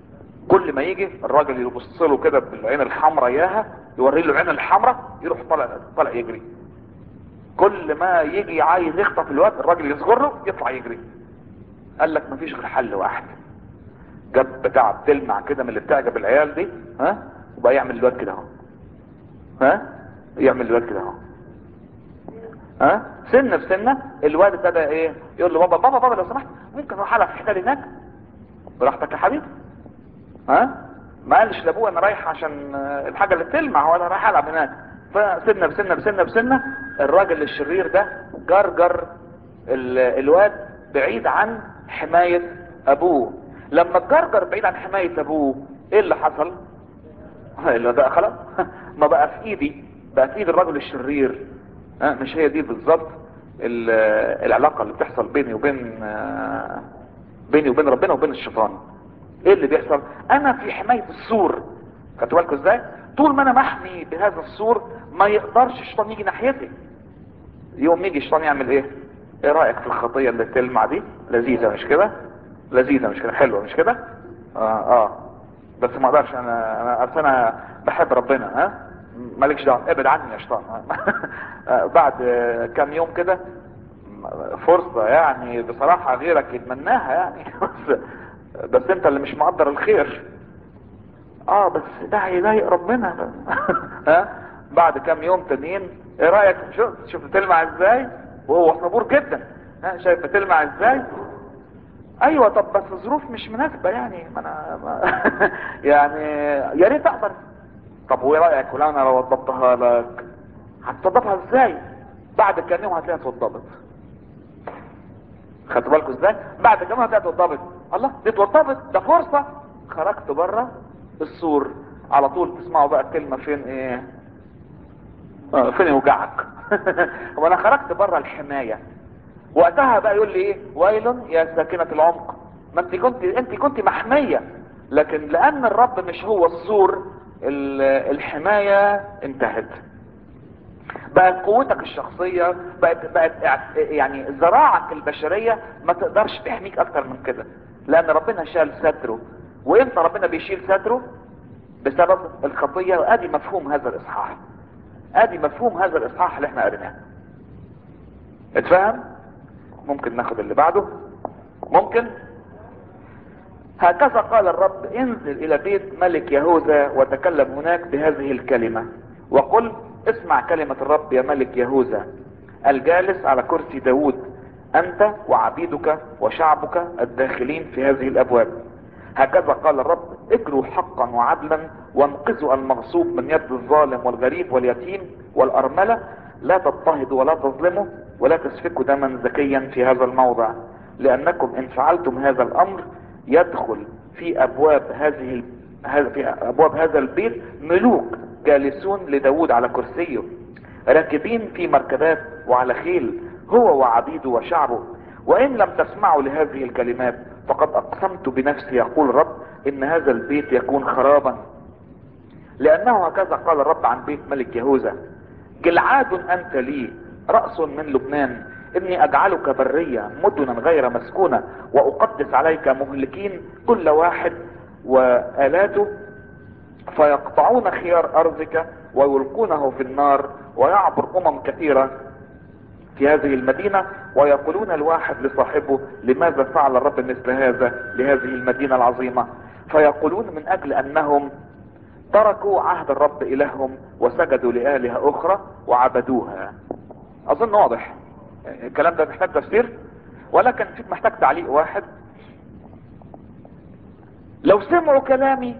كل ما يجي الراجل يبص له كده بالعين الحمراء اياها يوري له العين الحمراء يروح طالع طالع يجري كل ما يجي عايز يخطف الواد الراجل يصغر له يطلع يجري قال لك مفيش غير حل واحد جاب بتاع بتلمع كده من اللي بتعجب العيال دي ها وبقى يعمل الواد كده اهو ها يعمل الواد كده اهو ها سنه بسنه الواد ابتدى ايه يقول له بابا بابا بابا لو سمحت ممكن اروح العب في حته هناك براحتك يا حبيبي ها ما قالش لابوه انا رايح عشان الحاجه اللي بتلمع هو انا رايح العب هناك فسنه بسنه بسنه بسنه الراجل الشرير ده جرجر الواد بعيد عن حمايه ابوه لما الجرجر بعيد عن حمايه ابوه ايه اللي حصل اللي ده خلاص ما بقى في ايدي بقى في ايد الرجل الشرير ها مش هي دي بالظبط العلاقه اللي بتحصل بيني وبين بيني وبين ربنا وبين الشيطان ايه اللي بيحصل انا في حمايه السور خدتوا بالكم ازاي طول ما انا محمي بهذا السور ما يقدرش الشيطان يجي ناحيتي يوم يجي الشيطان يعمل ايه ايه رايك في الخطيه اللي تلمع دي لذيذه مش كده لذيذه مش كده حلوه مش كده اه اه بس ما اقدرش انا انا اصل انا بحب ربنا ها مالكش دعوه ابعد عني يا شيطان بعد كام يوم كده فرصه يعني بصراحه غيرك يتمناها يعني بس بس انت اللي مش مقدر الخير اه بس ده هيضايق ربنا ها بعد كام يوم تانيين ايه رايك شوف شوف بتلمع ازاي وهو صبور جدا ها شايف بتلمع ازاي ايوه طب بس الظروف مش مناسبه يعني ما انا ما يعني يا ريت اقدر طب وايه رايك ولو انا لو وضبطها لك هتوضبها ازاي بعد كام يوم هتلاقيها اتوضبت خدتوا بالكم ازاي بعد كام يوم هتلاقيها اتوضبت الله دي اتوضبت ده فرصه خرجت بره السور على طول تسمعوا بقى الكلمه فين ايه آه فين يوجعك هو انا خرجت بره الحمايه وقتها بقى يقول لي ايه ويل يا ساكنه العمق ما انت كنت انت كنت محميه لكن لان الرب مش هو السور الحمايه انتهت بقت قوتك الشخصية بقت, بقت يعني ذراعك البشرية ما تقدرش تحميك اكتر من كده لان ربنا شال ستره وامتى ربنا بيشيل ستره بسبب الخطية وادي مفهوم هذا الاصحاح ادي مفهوم هذا الاصحاح اللي احنا قريناه اتفهم ممكن ناخد اللي بعده ممكن هكذا قال الرب انزل الى بيت ملك يهوذا وتكلم هناك بهذه الكلمة وقل اسمع كلمة الرب يا ملك يهوذا الجالس على كرسي داود انت وعبيدك وشعبك الداخلين في هذه الابواب هكذا قال الرب اجروا حقا وعدلا وانقذوا المغصوب من يد الظالم والغريب واليتيم والارملة لا تضطهدوا ولا تظلموا ولا تسفكوا دما زكيا في هذا الموضع لانكم ان فعلتم هذا الامر يدخل في ابواب هذه في ابواب هذا البيت ملوك جالسون لداود على كرسيه راكبين في مركبات وعلى خيل هو وعبيده وشعبه وان لم تسمعوا لهذه الكلمات فقد اقسمت بنفسي يقول الرب ان هذا البيت يكون خرابا لانه هكذا قال الرب عن بيت ملك يهوذا جلعاد انت لي رأس من لبنان اني اجعلك برية مدنا غير مسكونة واقدس عليك مهلكين كل واحد والاته فيقطعون خيار ارضك ويلقونه في النار ويعبر امم كثيرة في هذه المدينة ويقولون الواحد لصاحبه لماذا فعل الرب مثل هذا لهذه المدينة العظيمة فيقولون من اجل انهم تركوا عهد الرب الههم وسجدوا لآلهة اخرى وعبدوها اظن واضح الكلام ده محتاج تفسير ولكن فيك محتاج تعليق واحد لو سمعوا كلامي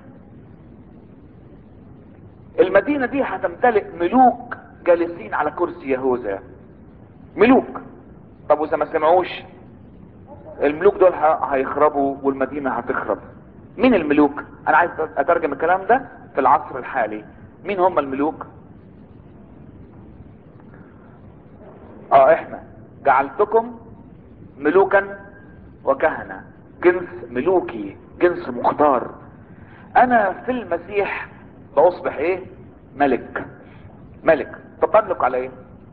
المدينة دي هتمتلئ ملوك جالسين على كرسي يهوذا ملوك طب واذا ما سمعوش الملوك دول هيخربوا والمدينة هتخرب مين الملوك انا عايز اترجم الكلام ده في العصر الحالي مين هم الملوك اه احنا جعلتكم ملوكا وكهنة جنس ملوكي جنس مختار انا في المسيح باصبح ايه ملك ملك طب بملك على ايه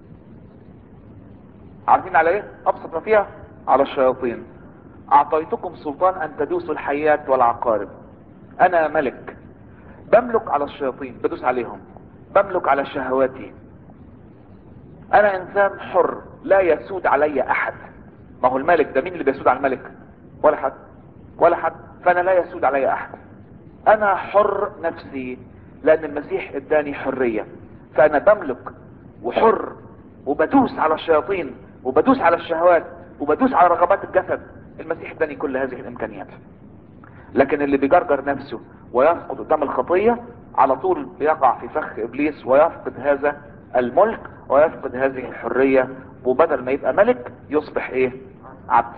عارفين على ايه ابسط ما فيها على الشياطين اعطيتكم سلطان ان تدوسوا الحيات والعقارب انا ملك بملك على الشياطين بدوس عليهم بملك على شهواتي انا انسان حر لا يسود علي احد ما هو الملك ده مين اللي بيسود على الملك ولا حد ولا حد فانا لا يسود علي احد انا حر نفسي لان المسيح اداني حرية فانا بملك وحر وبدوس على الشياطين وبدوس على الشهوات وبدوس على رغبات الجسد المسيح اداني كل هذه الامكانيات لكن اللي بيجرجر نفسه ويسقط قدام الخطية على طول بيقع في فخ ابليس ويفقد هذا الملك ويفقد هذه الحرية وبدل ما يبقى ملك يصبح ايه عبد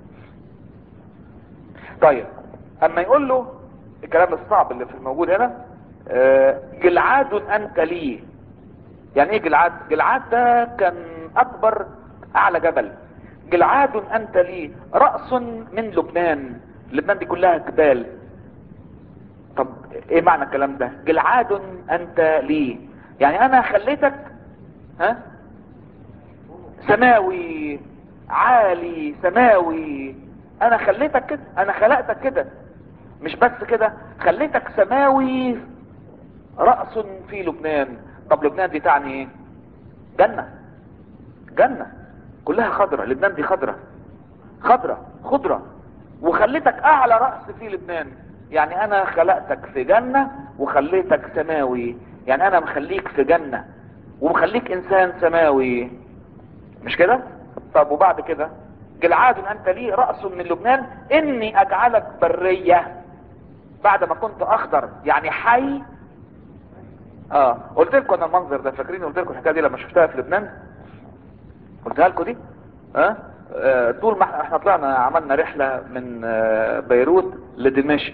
طيب اما يقول له الكلام الصعب اللي في الموجود هنا آه، جلعاد انت لي يعني ايه جلعاد جلعاد ده كان اكبر اعلى جبل جلعاد انت لي رأس من لبنان لبنان دي كلها جبال طب ايه معنى الكلام ده جلعاد انت لي يعني انا خليتك ها سماوي عالي سماوي انا خليتك كده انا خلقتك كده مش بس كده خليتك سماوي رأس في لبنان طب لبنان دي تعني ايه جنة جنة كلها خضرة لبنان دي خضرة خضرة خضرة وخليتك اعلى رأس في لبنان يعني انا خلقتك في جنة وخليتك سماوي يعني انا مخليك في جنة ومخليك انسان سماوي مش كده طب وبعد كده جلعاد انت لي رأس من لبنان اني اجعلك برية بعد ما كنت اخضر يعني حي اه قلت لكم انا المنظر ده فاكرين قلت لكم الحكايه دي لما شفتها في لبنان قلتها لكم دي اه, آه طول ما احنا- احنا طلعنا عملنا رحله من آه بيروت لدمشق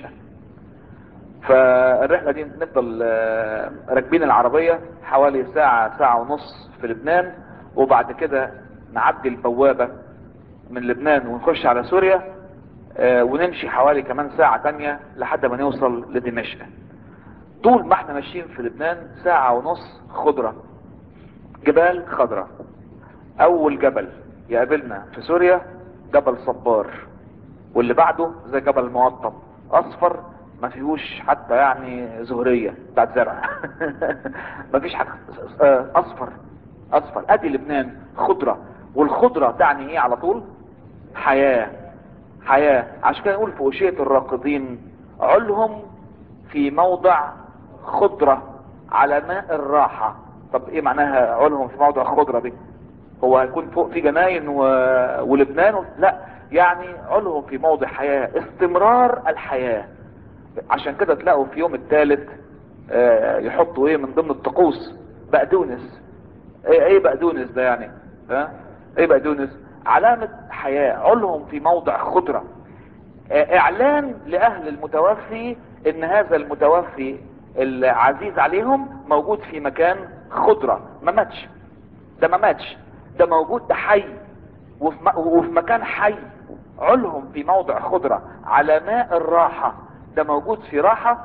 فالرحله دي نفضل آه راكبين العربيه حوالي ساعه ساعه ونص في لبنان وبعد كده نعدي البوابه من لبنان ونخش على سوريا آه ونمشي حوالي كمان ساعه تانية لحد ما نوصل لدمشق طول ما احنا ماشيين في لبنان ساعة ونص خضرة جبال خضرة اول جبل يقابلنا في سوريا جبل صبار واللي بعده زي جبل موطن اصفر ما فيهوش حتى يعني زهرية بتاعت زرع ما فيش حاجة آه، اصفر اصفر ادي لبنان خضرة والخضرة تعني ايه على طول حياة حياة عشان كده نقول في أشية الراقدين علهم في موضع خضرة على ماء الراحة طب ايه معناها علهم في موضع خضرة دي هو هيكون فوق في جناين و... ولبنان و... لا يعني علهم في موضع حياة استمرار الحياة عشان كده تلاقوا في يوم الثالث آه، يحطوا ايه من ضمن الطقوس بقدونس ايه ايه بقدونس ده يعني ها ايه بقدونس علامة حياة علهم في موضع خضرة آه، اعلان لاهل المتوفي ان هذا المتوفي العزيز عليهم موجود في مكان خضرة ما ماتش ده ما ماتش ده موجود ده حي وفي, م... وفي مكان حي علهم في موضع خضرة على ماء الراحة ده موجود في راحة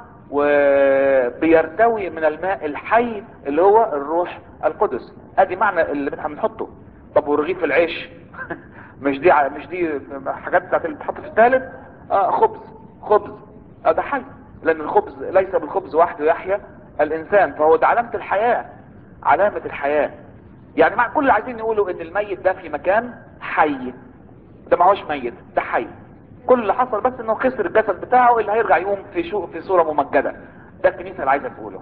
وبيرتوي من الماء الحي اللي هو الروح القدس ادي معنى اللي احنا بنحطه طب ورغيف العيش مش دي ع- مش دي حاجات بتاعت اللي بتحط في الثالث اه خبز خبز اه ده حي لان الخبز ليس بالخبز وحده يحيا الانسان فهو ده علامة الحياة علامة الحياة يعني مع كل اللي عايزين يقولوا ان الميت ده في مكان حي ده ما هوش ميت ده حي كل اللي حصل بس انه خسر الجسد بتاعه اللي هيرجع يقوم في شو في صورة ممجدة ده الكنيسة اللي عايزة تقوله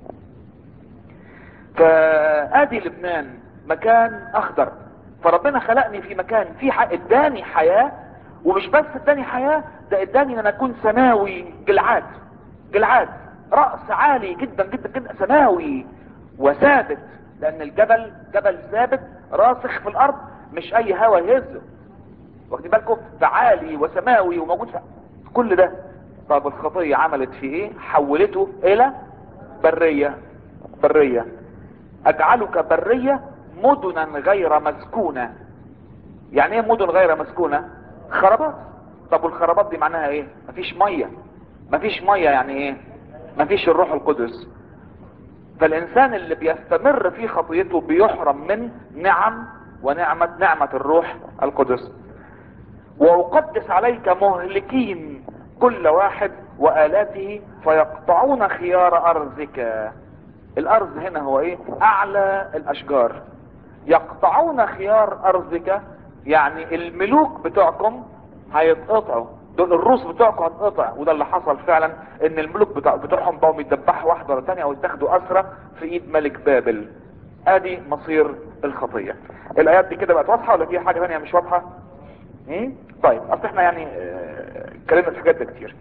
فادي لبنان مكان اخضر فربنا خلقني في مكان في ح... اداني حياة ومش بس اداني حياة ده اداني ان انا اكون سماوي جلعاد جلعاد رأس عالي جدا جدا جدا سماوي وثابت لان الجبل جبل ثابت راسخ في الارض مش اي هوا يهزه واخدين بالكم فعالي وسماوي وموجود في كل ده طب الخطية عملت فيه ايه حولته الى برية برية اجعلك برية مدنا غير مسكونة يعني ايه مدن غير مسكونة خرابات طب والخرابات دي معناها ايه مفيش مية مفيش مية يعني ايه مفيش الروح القدس فالانسان اللي بيستمر في خطيته بيحرم من نعم ونعمة نعمة الروح القدس واقدس عليك مهلكين كل واحد وآلاته فيقطعون خيار أرزك الأرز هنا هو إيه أعلى الأشجار يقطعون خيار أرزك يعني الملوك بتوعكم هيتقطعوا دول الروس بتوعكم هتقطع وده اللي حصل فعلا ان الملوك بتوع بتوعهم بقوا يتذبحوا واحده ورا ثانيه ويتاخدوا اسرى في ايد ملك بابل ادي مصير الخطيه الايات دي كده بقت واضحه ولا في حاجه ثانيه مش واضحه مم؟ طيب اصل احنا يعني آه، اتكلمنا في الحاجات دي كتير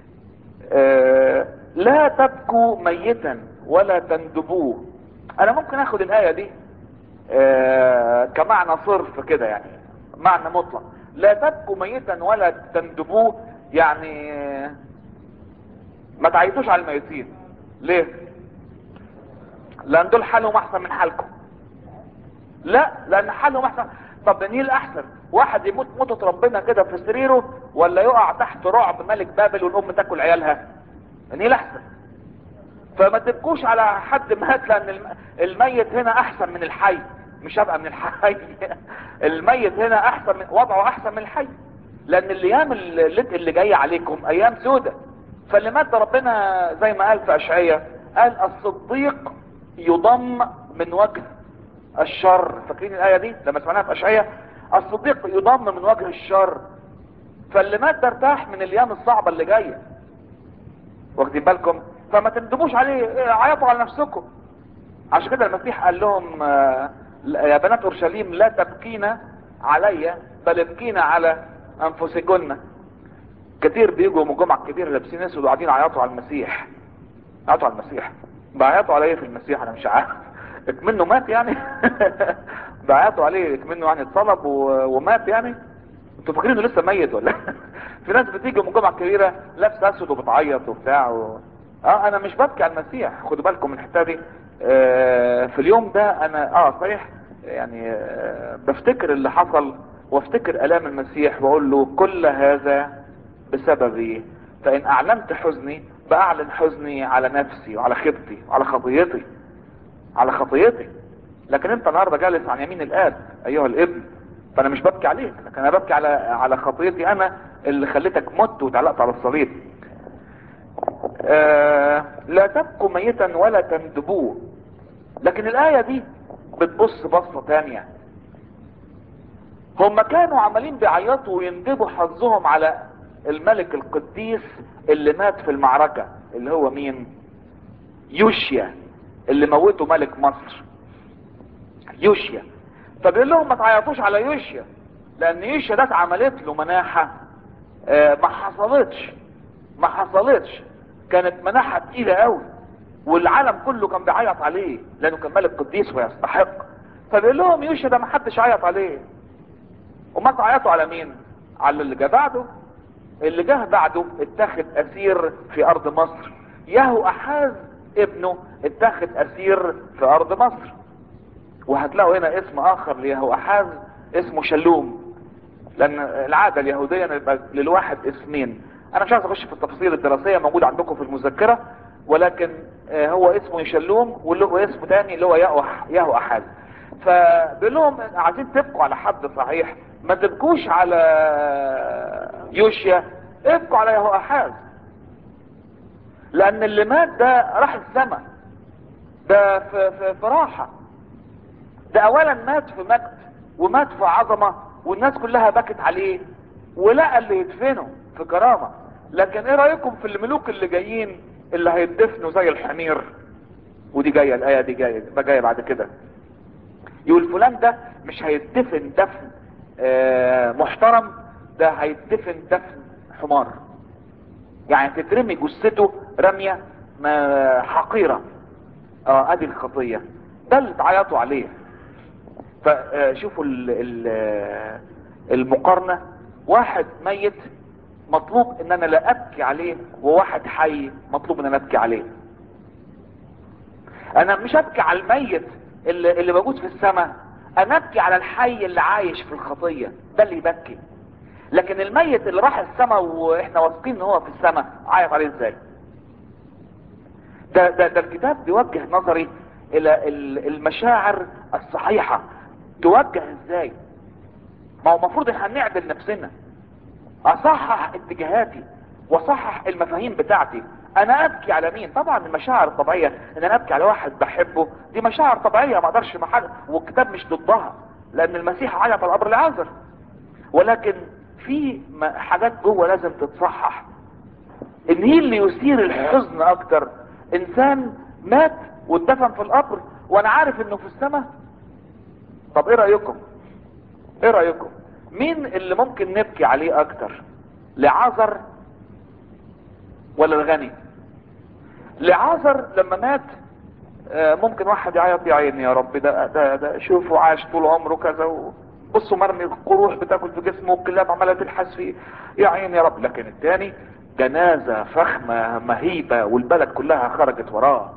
آه، لا تبكوا ميتا ولا تندبوه انا ممكن اخد الايه دي آه، كمعنى صرف كده يعني معنى مطلق لا تبكوا ميتا ولا تندبوه يعني آه، ما تعيطوش على الميتين ليه لان دول حالهم احسن من حالكم لا لان حالهم احسن طب ده نيل احسن واحد يموت موتة ربنا كده في سريره ولا يقع تحت رعب ملك بابل والام تاكل عيالها نيل احسن فما تبكوش على حد مات لان الم- الميت هنا احسن من الحي مش هبقى من الحي الميت هنا احسن من وضعه احسن من الحي لان الايام اللي, اللي جايه عليكم ايام سودة فاللي مات ده ربنا زي ما قال في اشعياء قال الصديق يضم من وجه الشر فاكرين الايه دي لما سمعناها في اشعياء الصديق يضم من وجه الشر فاللي مات ده ارتاح من الايام الصعبه اللي جايه واخدين بالكم فما تندموش عليه إيه، عيطوا على نفسكم عشان كده المسيح قال لهم آه، يا بنات اورشليم لا تبكين علي بل ابكين على انفسكن كتير بيجوا من جمعة كتير لابسين اسود وقاعدين يعيطوا على المسيح يعيطوا على المسيح بيعيطوا على ايه في المسيح انا مش عارف اكمنه مات يعني بيعيطوا عليه اكمنه يعني اتصلب و- ومات يعني انتوا فاكرينه لسه ميت ولا في ناس بتيجي من جمعة كبيرة لابسه اسود وبتعيط وبتاع و... اه انا مش ببكي على المسيح خدوا بالكم من الحته دي آه في اليوم ده انا اه صحيح يعني آه بفتكر اللي حصل وافتكر الام المسيح واقول له كل هذا بسببي فان اعلنت حزني باعلن حزني على نفسي وعلى خيبتي وعلى خطيتي على خطيتي لكن انت النهارده جالس عن يمين الاب ايها الابن فانا مش ببكي عليك لكن انا ببكي على على خطيتي انا اللي خليتك مت واتعلقت على الصليب آه لا تبقوا ميتا ولا تندبوه لكن الآية دي بتبص بصة تانية هم كانوا عمالين بيعيطوا ويندبوا حظهم على الملك القديس اللي مات في المعركة اللي هو مين يوشيا اللي موته ملك مصر يوشيا فبيقول لهم ما تعيطوش على يوشيا لان يوشيا ده اتعملت له مناحة آه ما حصلتش ما حصلتش كانت مناحة تقيلة قوي والعالم كله كان بيعيط عليه لانه كان ملك قديس ويستحق فبيقول لهم يوشيا ده ما حدش عيط عليه وما تعيطوا على مين على اللي جه بعده اللي جه بعده اتاخد اسير في ارض مصر يهو احاز ابنه اتاخد اسير في ارض مصر وهتلاقوا هنا اسم اخر ليهو احاز اسمه شلوم لان العاده اليهوديه ان يبقى للواحد اسمين انا مش عايز اخش في التفاصيل الدراسيه موجود عندكم في المذكره ولكن آه، هو اسمه يشلوم وله اسم تاني اللي هو يهو يهو احاز فبيقول لهم عايزين تبقوا على حد صحيح ما تبكوش على يوشيا ابكوا على يهو احاز لان اللي مات ده راح السماء ده في, في, في راحه ده اولا مات في مجد ومات في عظمه والناس كلها بكت عليه ولقى اللي يدفنه في كرامه لكن ايه رايكم في الملوك اللي جايين اللي هيدفنوا زي الحمير ودي جايه الايه دي جايه ما جايه بعد كده يقول فلان ده مش هيدفن دفن آه، محترم ده هيدفن دفن حمار يعني تترمي جثته رميه ما- حقيره اه ادي الخطيه ده اللي اتعيطوا عليه فشوفوا ال- ال- المقارنه واحد ميت مطلوب ان انا لا ابكي عليه وواحد حي مطلوب ان انا ابكي عليه انا مش ابكي على الميت اللي, اللي موجود في السماء انا ابكي على الحي اللي عايش في الخطيه ده اللي يبكي لكن الميت اللي راح السماء واحنا واثقين ان هو في السماء عيط عليه ازاي ده, ده, ده الكتاب بيوجه نظري الى ال- المشاعر الصحيحة توجه ازاي ما هو المفروض ان هنعدل نفسنا اصحح اتجاهاتي واصحح المفاهيم بتاعتي انا ابكي على مين طبعا المشاعر الطبيعية ان انا ابكي على واحد بحبه دي مشاعر طبيعية ما اقدرش محل والكتاب مش ضدها لان المسيح عيط على القبر العازر ولكن في م- حاجات جوه لازم تتصحح ان هي اللي يثير الحزن اكتر انسان مات واتدفن في القبر وانا عارف انه في السماء طب ايه رايكم ايه رايكم مين اللي ممكن نبكي عليه اكتر لعازر ولا الغني لعازر لما مات آه، ممكن واحد يعيط يا عيني يا رب ده ده ده شوفوا عاش طول عمره كذا و- بصوا مرمي القروح بتاكل في جسمه والكلاب عماله تلحس فيه يا عيني يا رب لكن التاني جنازه فخمه مهيبه والبلد كلها خرجت وراه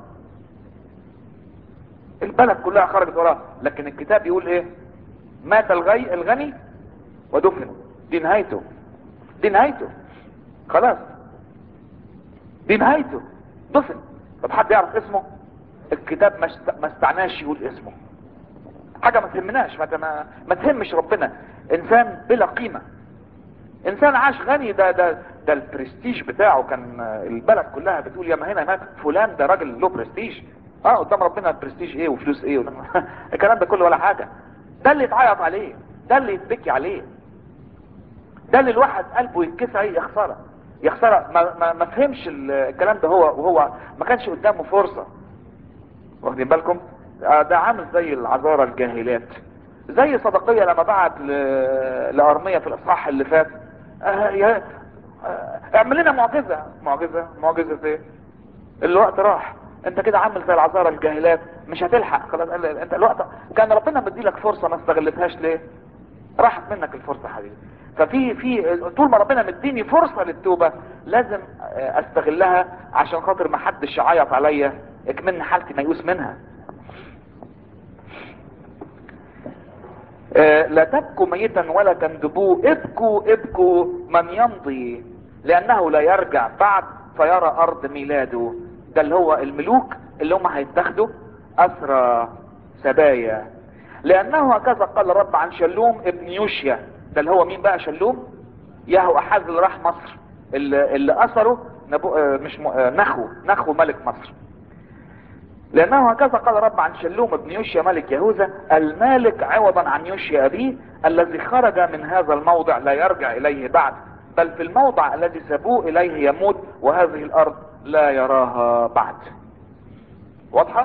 البلد كلها خرجت وراه لكن الكتاب يقول ايه مات الغي الغني ودفن دي نهايته دي نهايته خلاص دي نهايته دفن طب حد يعرف اسمه الكتاب ما است- ما استعناش يقول اسمه حاجة ما تهمناش ما, ما, ما تهمش ربنا انسان بلا قيمة انسان عاش غني ده ده ده البرستيج بتاعه كان البلد كلها بتقول يا ما هنا مات فلان ده راجل له برستيج اه قدام ربنا البرستيج ايه وفلوس ايه وده- الكلام ده كله ولا حاجة ده اللي يتعيط عليه ده اللي يتبكي عليه ده اللي الواحد قلبه يتكسر يا خساره يا خساره ما, ما, ما فهمش ال- الكلام ده هو وهو ما كانش قدامه فرصه واخدين بالكم آه، ده عامل زي العذارى الجاهلات زي صدقية لما بعت ل- لأرمية في الإصحاح اللي فات آه، يا آه، اعمل لنا معجزة معجزة معجزة ايه الوقت راح انت كده عامل زي العذارى الجاهلات مش هتلحق خلاص قال- انت الوقت كان ربنا مديلك فرصة ما استغلتهاش ليه راحت منك الفرصة حبيبي ففي في طول ما ربنا مديني فرصة للتوبة لازم آه، استغلها عشان خاطر ما حدش يعيط عليا اكمن حالتي ميؤوس منها آه، لا تبكوا ميتا ولا تندبوه ابكوا ابكوا من يمضي لانه لا يرجع بعد فيرى ارض ميلاده ده اللي هو الملوك اللي هم هيتاخدوا اسرى سبايا لانه هكذا قال الرب عن شلوم ابن يوشيا ده اللي هو مين بقى شلوم ياهو احاز اللي راح مصر اللي, اللي اثره نبو آه، مش م... آه، نخو نخو ملك مصر لأنه هكذا قال رب عن شلوم بن يوشيا ملك يهوذا المالك عوضا عن يوشيا أبيه الذي خرج من هذا الموضع لا يرجع إليه بعد بل في الموضع الذي سابوه إليه يموت وهذه الأرض لا يراها بعد واضحة؟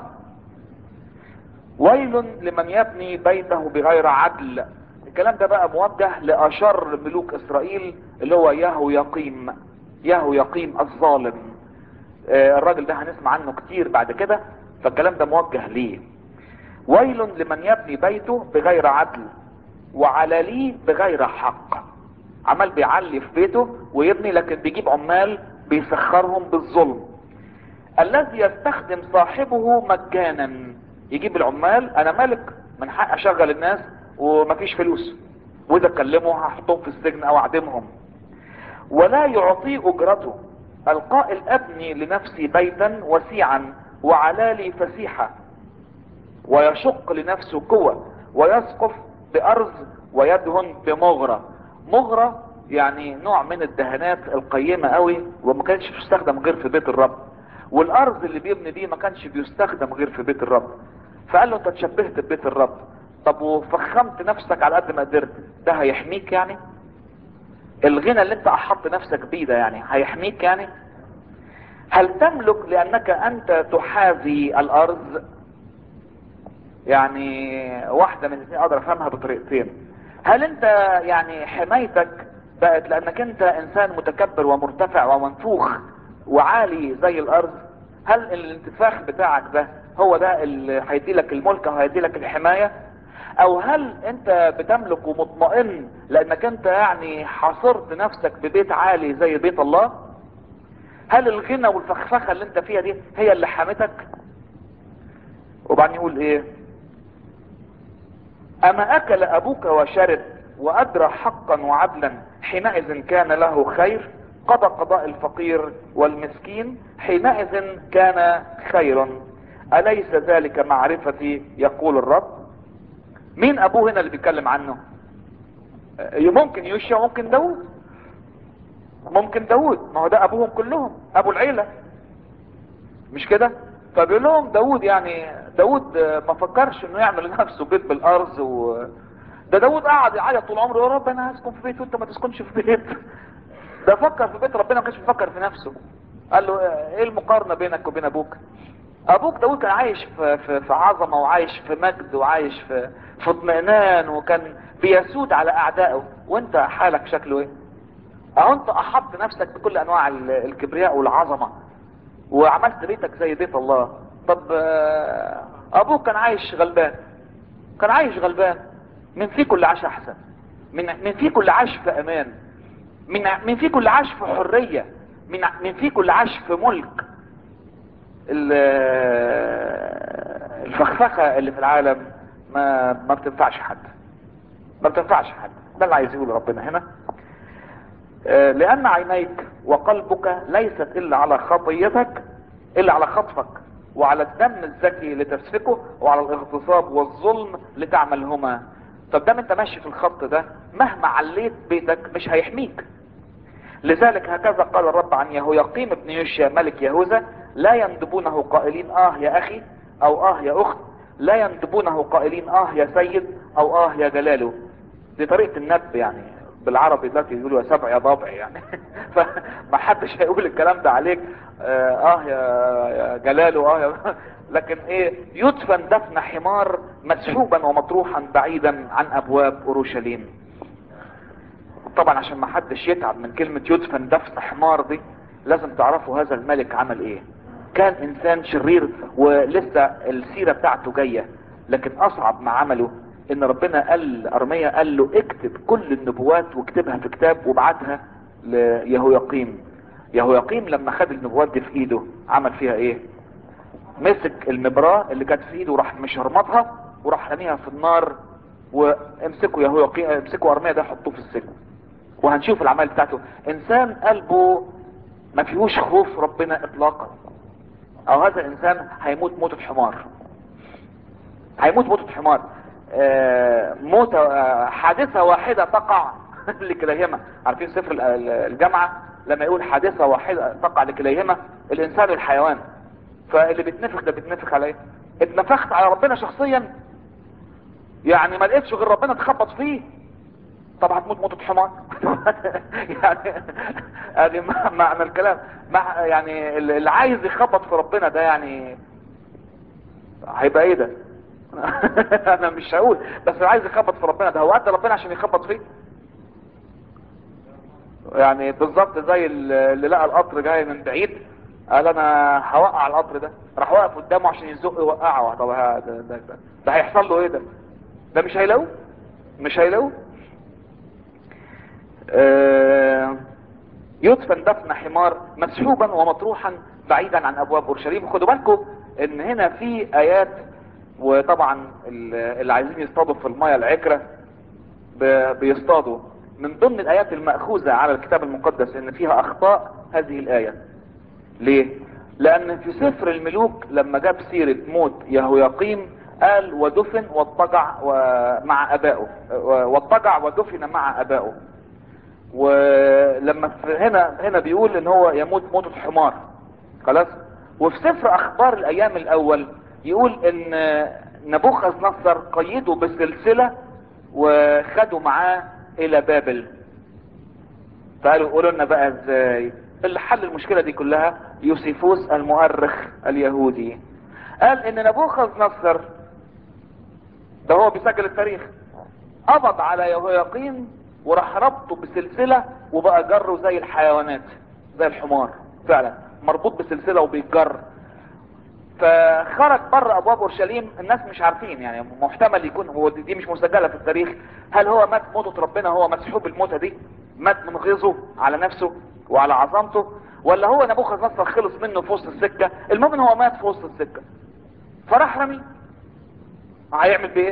ويل لمن يبني بيته بغير عدل الكلام ده بقى موجه لأشر ملوك إسرائيل اللي هو يهو يقيم يهو يقيم الظالم آه، الراجل ده هنسمع عنه كتير بعد كده فالكلام ده موجه ليه ويل لمن يبني بيته بغير عدل وعلى بغير حق عمال بيعلي في بيته ويبني لكن بيجيب عمال بيسخرهم بالظلم الذي يستخدم صاحبه مجانا يجيب العمال انا مالك من حق اشغل الناس ومفيش فلوس واذا كلموا هحطهم في السجن او اعدمهم ولا يعطي اجرته القائل ابني لنفسي بيتا وسيعا وعلالي فسيحة ويشق لنفسه قوة ويسقف بأرز ويدهن بمغرة مغرة يعني نوع من الدهانات القيمة قوي وما كانش بيستخدم غير في بيت الرب والأرز اللي بيبني بيه ما كانش بيستخدم غير في بيت الرب فقال له انت اتشبهت ببيت الرب طب وفخمت نفسك على قد ما قدرت ده هيحميك يعني الغنى اللي انت احط نفسك بيه ده يعني هيحميك يعني هل تملك لانك انت تحاذي الارض يعني واحدة من الاثنين اقدر افهمها بطريقتين هل انت يعني حمايتك بقت لانك انت انسان متكبر ومرتفع ومنفوخ وعالي زي الارض هل الانتفاخ بتاعك ده هو ده اللي هيدي لك الملك او هيدي لك الحماية او هل انت بتملك ومطمئن لانك انت يعني حاصرت نفسك ببيت عالي زي بيت الله هل الغنى والفخفخة اللي انت فيها دي هي اللي حمتك وبعدين يقول ايه اما اكل ابوك وشرب وادرى حقا وعدلا حينئذ كان له خير قضى قضاء الفقير والمسكين حينئذ كان خير اليس ذلك معرفتي يقول الرب مين ابوه هنا اللي بيتكلم عنه ممكن يوشيا ممكن داود ممكن داود ما هو ده ابوهم كلهم ابو العيلة مش كده فبيقول لهم داود يعني داود ما فكرش انه يعمل لنفسه بيت بالارض و ده داود قعد يعيط طول عمره يا رب انا هسكن في بيت وانت ما تسكنش في بيت ده فكر في بيت ربنا ما كانش بيفكر في نفسه قال له ايه المقارنة بينك وبين ابوك ابوك داود كان عايش في, في, في عظمة وعايش في مجد وعايش في في اطمئنان وكان بيسود على اعدائه وانت حالك شكله ايه اهو انت احط نفسك بكل انواع ال- الكبرياء والعظمة وعملت بيتك زي بيت الله طب آه، ابوك كان عايش غلبان كان عايش غلبان من فيكم اللي عاش احسن من من فيكم اللي عاش في امان من من فيكم اللي عاش في حرية من من فيكم اللي عاش في ملك ال- الفخفخة اللي في العالم ما ما بتنفعش حد ما بتنفعش حد ده اللي عايز يقوله ربنا هنا آه، لأن عينيك وقلبك ليست إلا على خطيتك إلا على خطفك وعلى الدم الزكي لتسفكه وعلى الاغتصاب والظلم لتعملهما طب دام انت ماشي في الخط ده مهما عليت بيتك مش هيحميك لذلك هكذا قال الرب عن يهويقيم ابن يوشيا ملك يهوذا لا يندبونه قائلين اه يا اخي او اه يا اخت لا يندبونه قائلين اه يا سيد او اه يا جلاله دي طريقة الندب يعني بالعربي دلوقتي يقولوا يا سبع يا ضبع يعني فما حدش هيقول الكلام ده عليك اه, آه يا يا جلاله اه يا لكن ايه يدفن دفن حمار مسحوبا ومطروحا بعيدا عن ابواب اورشليم طبعا عشان ما حدش يتعب من كلمة يدفن دفن حمار دي لازم تعرفوا هذا الملك عمل ايه كان انسان شرير ولسه السيرة بتاعته جاية لكن اصعب ما عمله ان ربنا قال ارميا قال له اكتب كل النبوات واكتبها في كتاب وابعتها ليهويقيم يهويقيم لما خد النبوات دي في ايده عمل فيها ايه مسك المبراة اللي كانت في ايده وراح مشرمطها وراح رميها في النار وامسكوا يهويقيم امسكوا ارميا ده حطوه في السجن وهنشوف العمل بتاعته انسان قلبه ما فيهوش خوف ربنا اطلاقا او هذا الانسان هيموت موتة حمار هيموت موتة حمار آه موتة آه حادثة واحدة تقع لكليهما عارفين سفر ال- ال- الجامعة لما يقول حادثة واحدة تقع لكليهما الانسان والحيوان فاللي بيتنفخ ده بيتنفخ على ايه اتنفخت على ربنا شخصيا يعني ما لقيتش غير ربنا تخبط فيه طب هتموت موتة حمار يعني ادي مع- معنى الكلام مع يعني اللي عايز يخبط في ربنا ده يعني هيبقى ايه ده انا مش هقول بس اللي عايز يخبط في ربنا ده هو ادى ربنا عشان يخبط فيه يعني بالظبط زي اللي لقى القطر جاي من بعيد قال انا هوقع القطر ده راح واقف قدامه عشان يزق يوقعه طب ها- ده, ده, ده, ده هيحصل له ايه ده ده مش هيلاقوه مش هيلاقوه آه، يدفن دفن حمار مسحوبا ومطروحا بعيدا عن ابواب اورشليم خدوا بالكم ان هنا في ايات وطبعا ال- اللي عايزين يصطادوا في المايه العكره ب- بيصطادوا من ضمن الايات المأخوذة على الكتاب المقدس ان فيها اخطاء هذه الاية ليه لان في سفر الملوك لما جاب سيرة موت يهويقيم قال ودفن واضطجع و- مع ابائه واضطجع ودفن مع ابائه ولما في هنا هنا بيقول ان هو يموت موتة حمار خلاص وفي سفر اخبار الايام الاول يقول ان نبوخذ نصر قيده بسلسلة وخدوا معاه الى بابل فقالوا قولوا لنا بقى ازاي اللي حل المشكلة دي كلها يوسيفوس المؤرخ اليهودي قال ان نبوخذ نصر ده هو بيسجل التاريخ قبض على يهوياقيم وراح ربطه بسلسلة وبقى جره زي الحيوانات زي الحمار فعلا مربوط بسلسلة وبيتجر فخرج بره ابواب اورشليم الناس مش عارفين يعني محتمل يكون هو دي دي مش مسجله في التاريخ هل هو مات موتة ربنا هو مسحوب الموتة دي مات من غيظه على نفسه وعلى عظمته ولا هو نبوخذ نصر خلص منه في وسط السكه المهم ان هو مات في وسط السكه فراح رمي هيعمل بايه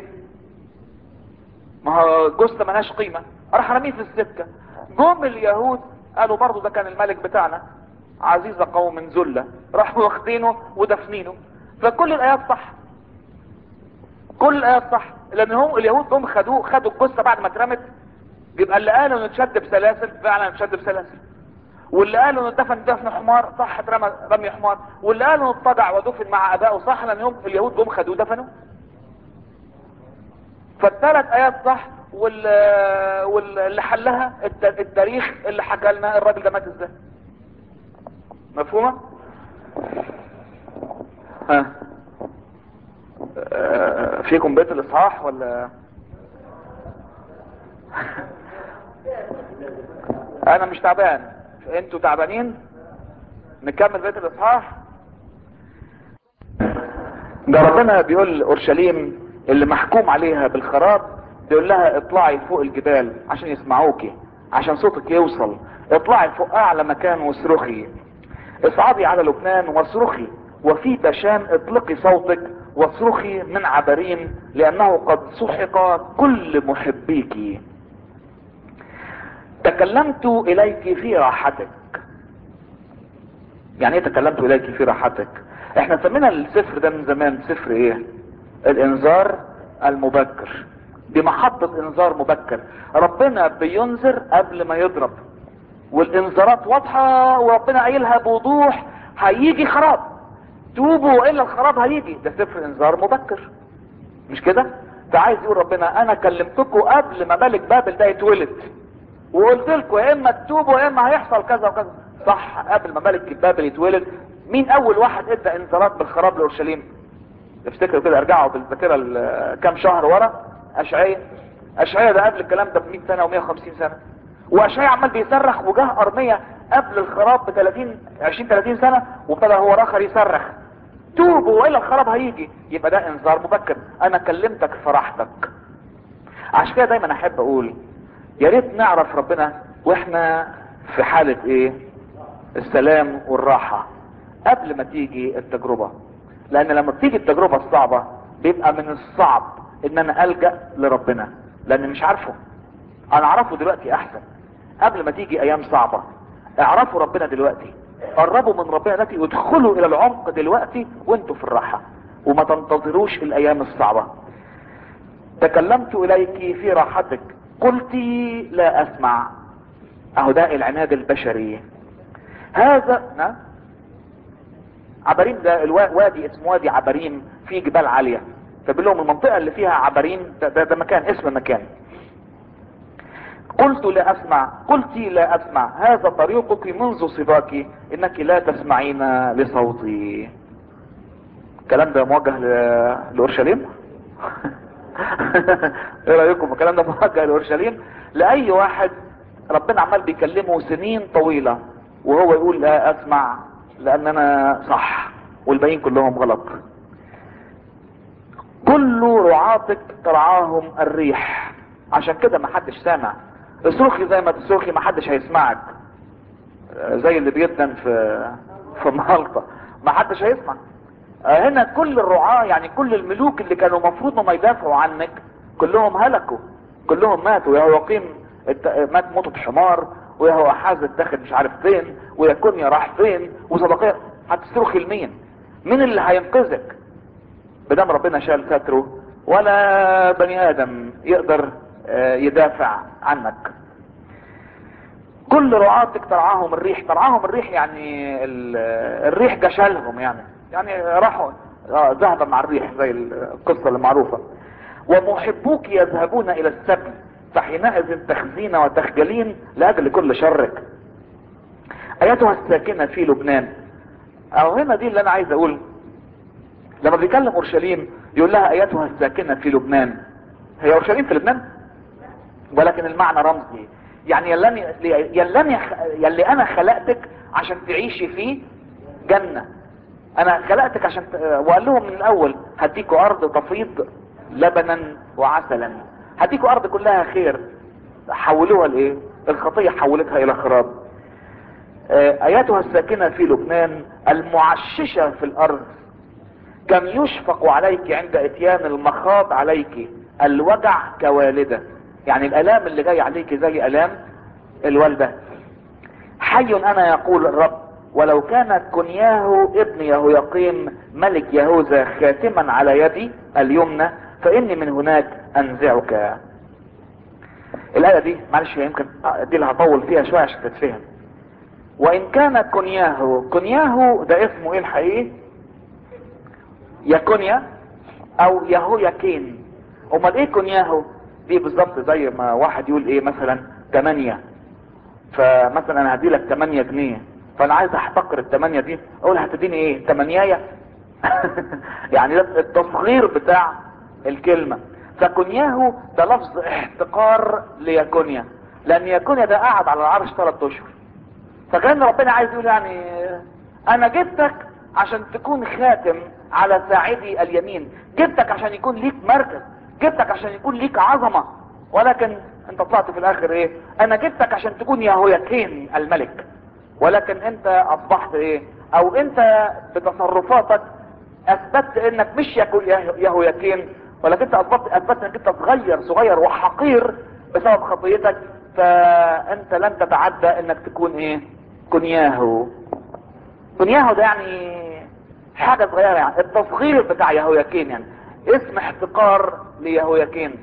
ما هو جثه ملهاش قيمه راح رميه في السكه جم اليهود قالوا برضو ده كان الملك بتاعنا عزيز قوم ذله راحوا واخدينه ودفنينه فكل الايات صح كل الايات صح لان هم اليهود هم خدوه خدوا الجثه بعد ما اترمت يبقى اللي قالوا انه اتشد بسلاسل فعلا اتشد بسلاسل واللي قالوا انه دفن دفن حمار صح اترمى رمي حمار واللي قالوا انه اتضع ودفن مع ابائه صح لان يوم اليهود جم خدوه دفنوه فالثلاث ايات صح وال واللي حلها الت- التاريخ اللي حكى لنا الراجل ده مات ازاي مفهومه ها آه، فيكم بيت الاصحاح ولا انا مش تعبان انتوا تعبانين نكمل بيت الاصحاح ده ربنا بيقول اورشليم اللي محكوم عليها بالخراب بيقول لها اطلعي فوق الجبال عشان يسمعوكي عشان صوتك يوصل اطلعي فوق اعلى مكان واصرخي اصعدي على لبنان واصرخي وفي بشان اطلقي صوتك واصرخي من عبرين لانه قد سحق كل محبيك تكلمت اليك في راحتك يعني ايه تكلمت اليك في راحتك احنا سمينا السفر ده من زمان سفر ايه الانذار المبكر دي محطة انذار مبكر ربنا بينذر قبل ما يضرب والانذارات واضحة وربنا قايلها بوضوح هيجي خراب توبوا الا الخراب هيجي ده سفر انذار مبكر مش كده فعايز يقول ربنا انا كلمتكم قبل ما ملك بابل ده يتولد وقلت لكم يا اما تتوبوا يا اما هيحصل كذا وكذا صح قبل ما ملك بابل يتولد مين اول واحد ادى انذارات بالخراب لاورشليم افتكروا كده ارجعوا بالذاكره ل- كام شهر ورا اشعياء اشعياء ده قبل الكلام ده ب 100 سنه و150 سنه واشعياء عمال بيصرخ وجاه ارميه قبل الخراب ب 30 20 30 سنه وابتدى هو اخر يصرخ توبوا والا الخراب هيجي يبقى ده انذار مبكر انا كلمتك في راحتك عشان كده دايما احب اقول يا ريت نعرف ربنا واحنا في حالة ايه السلام والراحة قبل ما تيجي التجربة لان لما بتيجي التجربة الصعبة بيبقى من الصعب ان انا الجأ لربنا لان مش عارفه انا اعرفه دلوقتي احسن قبل ما تيجي ايام صعبة اعرفوا ربنا دلوقتي قربوا من ربنا دلوقتي وادخلوا الى العمق دلوقتي وانتوا في الراحة وما تنتظروش الايام الصعبة تكلمت اليك في راحتك قلت لا اسمع اهو ده العناد البشري هذا نعم عبريم ده الوا- وادي اسمه وادي عبريم فيه جبال عالية فبيقول لهم المنطقة اللي فيها عبريم ده, ده, ده مكان اسم مكان قلت لا اسمع قلت لا اسمع هذا طريقك منذ صباك انك لا تسمعين لصوتي الكلام ده موجه ل- لاورشليم ايه رايكم الكلام ده موجه لاورشليم لاي واحد ربنا عمال بيكلمه سنين طويله وهو يقول لا اسمع لان انا صح والباقيين كلهم غلط كل رعاتك ترعاهم الريح عشان كده ما حدش سامع اصرخي زي ما تصرخي ما حدش هيسمعك آه، زي اللي بيدن في في مالطا ما حدش هيسمع آه، هنا كل الرعاة يعني كل الملوك اللي كانوا مفروض ما يدافعوا عنك كلهم هلكوا كلهم ماتوا يا يقيم الت- مات موتة حمار ويا احاز اتاخد مش عارف فين ويا كونيا راح فين وصدقية هتصرخي لمين مين اللي هينقذك بدام ربنا شال ستره ولا بني ادم يقدر آه، يدافع عنك كل رعاتك ترعاهم الريح ترعاهم الريح يعني ال- الريح جشلهم يعني يعني راحوا آه، ذهبا مع الريح زي القصة المعروفة ومحبوك يذهبون الى السبي فحينئذ تخزين وتخجلين لاجل كل شرك ايتها الساكنة في لبنان او هنا دي اللي انا عايز اقول لما بيكلم اورشليم يقول لها ايتها الساكنة في لبنان هي اورشليم في لبنان ولكن المعنى رمزي يعني يلاني يلاني يلي انا خلقتك عشان تعيشي فيه جنة انا خلقتك عشان ت... وقال لهم من الاول هديكوا ارض تفيض لبنا وعسلا هديكوا ارض كلها خير حولوها لايه الخطية حولتها الى خراب آه، اياتها الساكنة في لبنان المعششة في الارض كم يشفق عليك عند اتيان المخاض عليك الوجع كوالدة يعني الالام اللي جاي عليك زي الام الوالدة حي انا يقول الرب ولو كانت كنياه ابن يهويقيم ملك يهوذا خاتما على يدي اليمنى فاني من هناك انزعك الايه دي معلش يمكن دي اللي هطول فيها شويه عشان تتفهم وان كان كنياهو كنياهو ده اسمه ايه الحقيقي يكونيا او يهوياكين امال ايه كنياهو دي بالظبط زي ما واحد يقول ايه مثلا تمانية فمثلا انا هدي لك 8 جنيه فانا عايز احتقر التمانية دي اقول هتديني ايه تمانياية يعني ده التصغير بتاع الكلمة فكنياهو ده لفظ احتقار ليكونيا لان يكونيا ده قاعد على العرش ثلاث اشهر فكان ربنا عايز يقول يعني انا جبتك عشان تكون خاتم على ساعدي اليمين جبتك عشان يكون ليك مركز جبتك عشان يكون ليك عظمة ولكن انت طلعت في الاخر ايه انا جبتك عشان تكون يهوياكين الملك ولكن انت اصبحت ايه او انت بتصرفاتك اثبتت انك مش يهوياكين ولكن انت اثبتت اثبتت انك انت صغير صغير وحقير بسبب خطيتك فانت لن تتعدى انك تكون ايه كنياهو كنياهو ده يعني حاجة صغيرة يعني التصغير بتاع يهوياكين يعني اسم احتقار ليهوياكين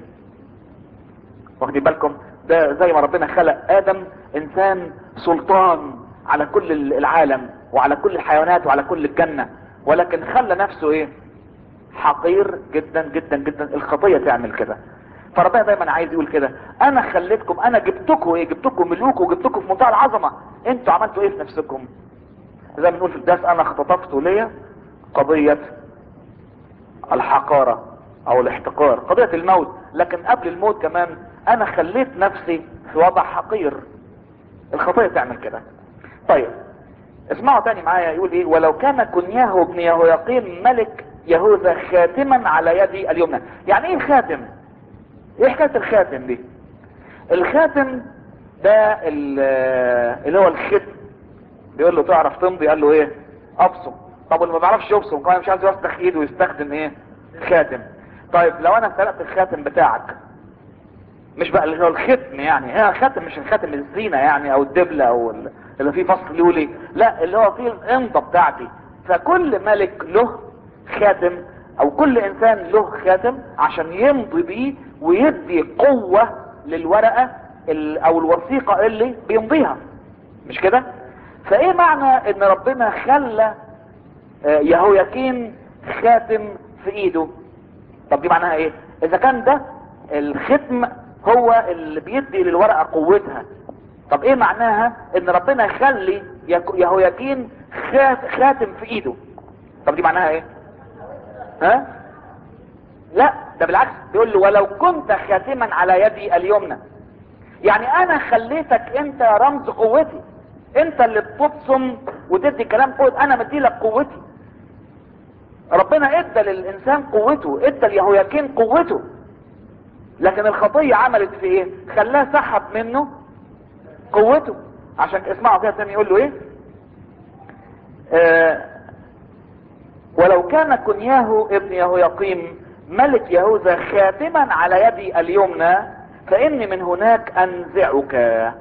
واخدين بالكم ده زي ما ربنا خلق ادم انسان سلطان على كل العالم وعلى كل الحيوانات وعلى كل الجنة ولكن خلى نفسه ايه حقير جدا جدا جدا الخطية تعمل كده فربنا دايما عايز يقول كده انا خليتكم انا جبتكم ايه جبتكم ملوك وجبتكم في منتهى العظمة انتوا عملتوا ايه في نفسكم زي ما بنقول في الدرس انا اختطفت ليا قضية الحقارة او الاحتقار قضية الموت لكن قبل الموت كمان انا خليت نفسي في وضع حقير الخطية تعمل كده طيب اسمعوا تاني معايا يقول ايه ولو كان كنياه ابن يهوياقيم ملك يهوذا خاتما على يدي اليمنى يعني ايه خاتم ايه حكاية الخاتم دي الخاتم ده اللي هو الختم بيقول له تعرف تمضي قال له ايه ابصم طب اللي ما بيعرفش يبصم كان مش عايز يوسخ ايده ويستخدم ايه خاتم طيب لو انا سرقت الخاتم بتاعك مش بقى اللي هو الختم يعني هي خاتم مش الخاتم الزينة يعني او الدبلة او اللي فيه فصل لولي لا اللي هو فيه الامضة بتاعتي فكل ملك له خاتم او كل انسان له خاتم عشان يمضي بيه ويدي قوة للورقة او الوثيقة اللي بيمضيها مش كده فايه معنى ان ربنا خلى يهوياكين خاتم في ايده طب دي معناها ايه اذا كان ده الختم هو اللي بيدي للورقة قوتها طب ايه معناها ان ربنا يخلي يهوياكين خاتم في ايده طب دي معناها ايه ها لا ده بالعكس بيقول له ولو كنت خاتما على يدي اليمنى يعني انا خليتك انت رمز قوتي انت اللي بتبصم وتدي كلام قوة انا مدي لك قوتي ربنا ادى للانسان قوته ادى ليهوياكين قوته لكن الخطية عملت في ايه خلاه سحب منه قوته عشان اسمعوا كده تاني يقول له ايه آه ولو كان كنياه ابن يهوياقيم ملك يهوذا خاتما على يدي اليمنى فاني من هناك انزعك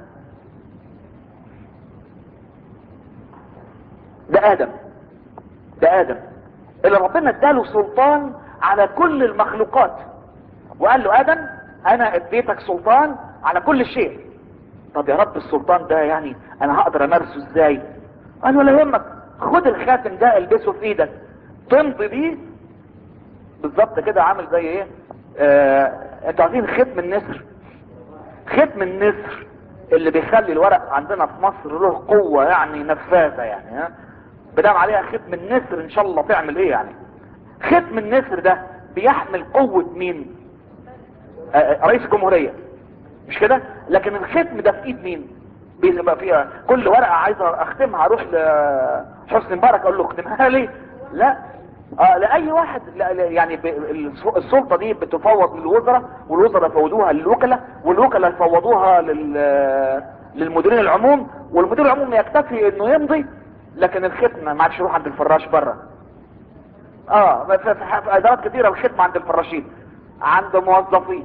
ده ادم ده ادم اللي ربنا اداله سلطان على كل المخلوقات وقال له ادم انا اديتك سلطان على كل شيء طب يا رب السلطان ده يعني انا هقدر امارسه ازاي قال له لا يهمك خد الخاتم ده البسه في ايدك تمضي بيه بالظبط كده عامل زي ايه آه انتوا عارفين ختم النسر ختم النسر اللي بيخلي الورق عندنا في مصر له قوة يعني نفاذة يعني ها بدام عليها ختم النسر ان شاء الله تعمل ايه يعني ختم النسر ده بيحمل قوة مين آه رئيس الجمهورية مش كده لكن الختم ده في ايد مين بيبقى فيها كل ورقة عايزة اختمها اروح لحسن مبارك اقول له اختمها لي لا آه لاي واحد لا يعني السلطة دي بتفوض للوزراء والوزراء يفوضوها للوكلاء والوكلاء يفوضوها لل للمديرين العموم والمدير العموم يكتفي انه يمضي لكن الختم ما عادش يروح عند الفراش بره اه في ادوات كتيرة الختم عند الفراشين عند موظفين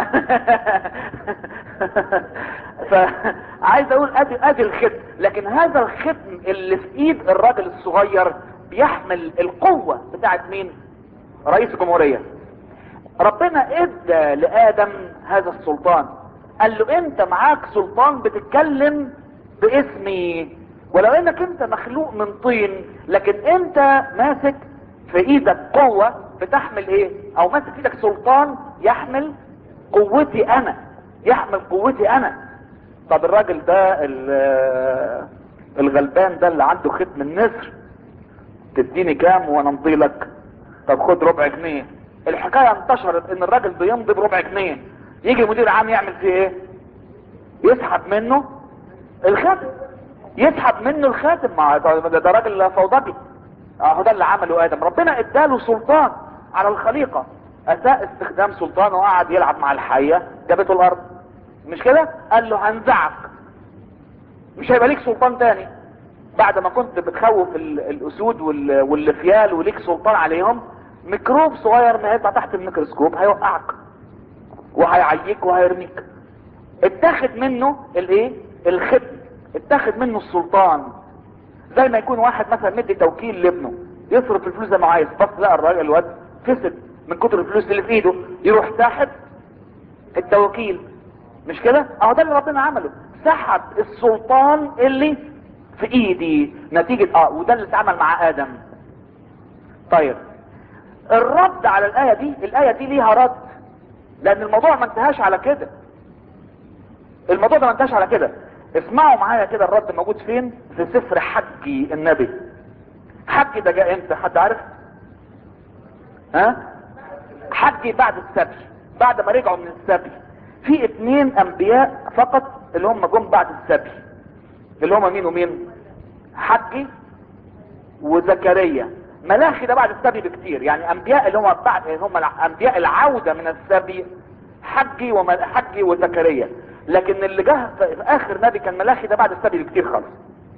فعايز اقول ادي ادي الختم لكن هذا الختم اللي في ايد الراجل الصغير بيحمل القوة بتاعت مين رئيس الجمهورية ربنا ادى لادم هذا السلطان قال له انت معاك سلطان بتتكلم باسمي ولو انك انت مخلوق من طين لكن انت ماسك في ايدك قوة بتحمل ايه او ماسك في ايدك سلطان يحمل قوتي انا يحمل قوتي انا طب الراجل ده ال- الغلبان ده اللي عنده ختم النسر تديني كام وانا امضي لك طب خد ربع جنيه الحكاية انتشرت ان الراجل بيمضي بربع جنيه يجي مدير عام يعمل فيه ايه يسحب منه الخاتم يسحب منه الخاتم مع ده, ده, ده راجل فوضبي اهو ده اللي عمله ادم ربنا اداله سلطان على الخليقة اساء استخدام سلطانه وقعد يلعب مع الحية جابته الارض مش كده قال له هنزعك مش هيبقى ليك سلطان تاني بعد ما كنت بتخوف ال- الاسود وال- والفيال وليك سلطان عليهم ميكروب صغير ما هيطلع تحت الميكروسكوب هيوقعك وهيعييك وهيرميك اتاخد منه الايه الختم اتاخد منه السلطان زي ما يكون واحد مثلا مدي توكيل لابنه يصرف الفلوس زي ما عايز بس لا الراجل الواد فسد من كتر الفلوس اللي في ايده يروح ساحب التوكيل مش كده اهو ده اللي ربنا عمله سحب السلطان اللي في ايدي نتيجة اه وده اللي اتعمل مع ادم طيب الرد على الاية دي الاية دي ليها رد لان الموضوع ما انتهاش على كده الموضوع ده ما انتهاش على كده اسمعوا معايا كده الرد موجود فين في سفر حجي النبي حجي ده جاء امتى حد عارف ها حجي بعد السبي بعد ما رجعوا من السبي في اتنين انبياء فقط اللي هم جم بعد السبي اللي هم مين ومين حجي وزكريا ملاخي ده بعد السبي بكتير يعني انبياء اللي هم بعد هم انبياء العودة من السبي حجي وحجي وزكريا لكن اللي جه في في اخر نبي كان ملاخي ده بعد السبي بكتير خالص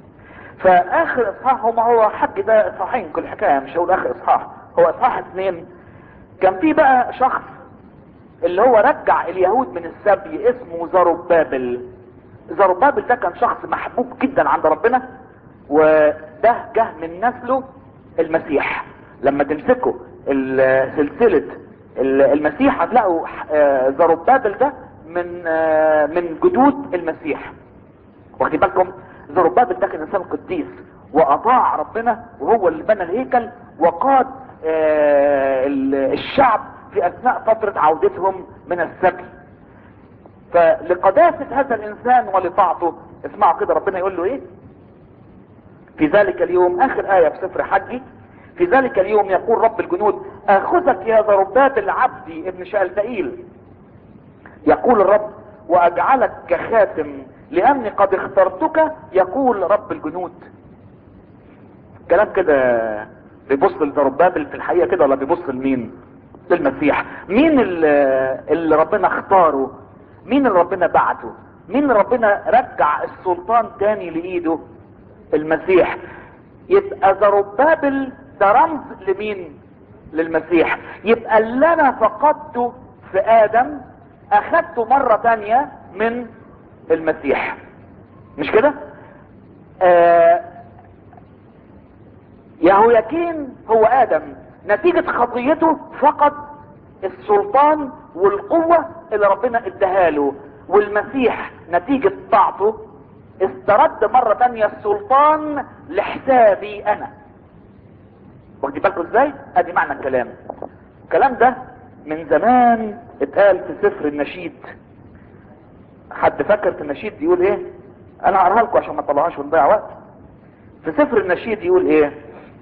فاخر اصحاح هم هو حج ده اصحاحين كل حكاية مش هقول اخر اصحاح هو اصحاح اثنين كان في بقى شخص اللي هو رجع اليهود من السبي اسمه زربابل زربابل ده كان شخص محبوب جدا عند ربنا وده جه من نسله المسيح لما تمسكوا ال- سلسلة ال- المسيح هتلاقوا آه، زربابل ده من آه، من جدود المسيح واخدين بالكم زربابل ده كان انسان قديس واطاع ربنا وهو اللي بنى الهيكل وقاد آه، ال- الشعب في اثناء فترة عودتهم من السبي فلقداسة هذا الانسان ولطاعته اسمعوا كده ربنا يقول له ايه في ذلك اليوم اخر آية في سفر حجي في ذلك اليوم يقول رب الجنود اخذك يا زربابل عبدي ابن شألتئيل يقول الرب واجعلك كخاتم لاني قد اخترتك يقول رب الجنود كلام كده بيبص لزربابل في الحقيقة كده ولا بيبص لمين للمسيح مين اللي, اللي ربنا اختاره مين اللي ربنا بعته مين اللي ربنا رجع السلطان تاني لايده المسيح يبقى زربابل ده رمز لمين للمسيح يبقى اللي انا فقدته في ادم اخدته مرة تانية من المسيح مش كده آه يهوياكين هو ادم نتيجة خطيته فقد السلطان والقوة اللي ربنا اداها له والمسيح نتيجة طاعته استرد مرة تانية السلطان لحسابي انا واخدين بالكم ازاي ادي معنى الكلام الكلام ده من زمان اتقال في سفر النشيد حد فاكر في النشيد يقول ايه انا هقراها لكم عشان ما تطلعوهاش ونضيع وقت في سفر النشيد يقول ايه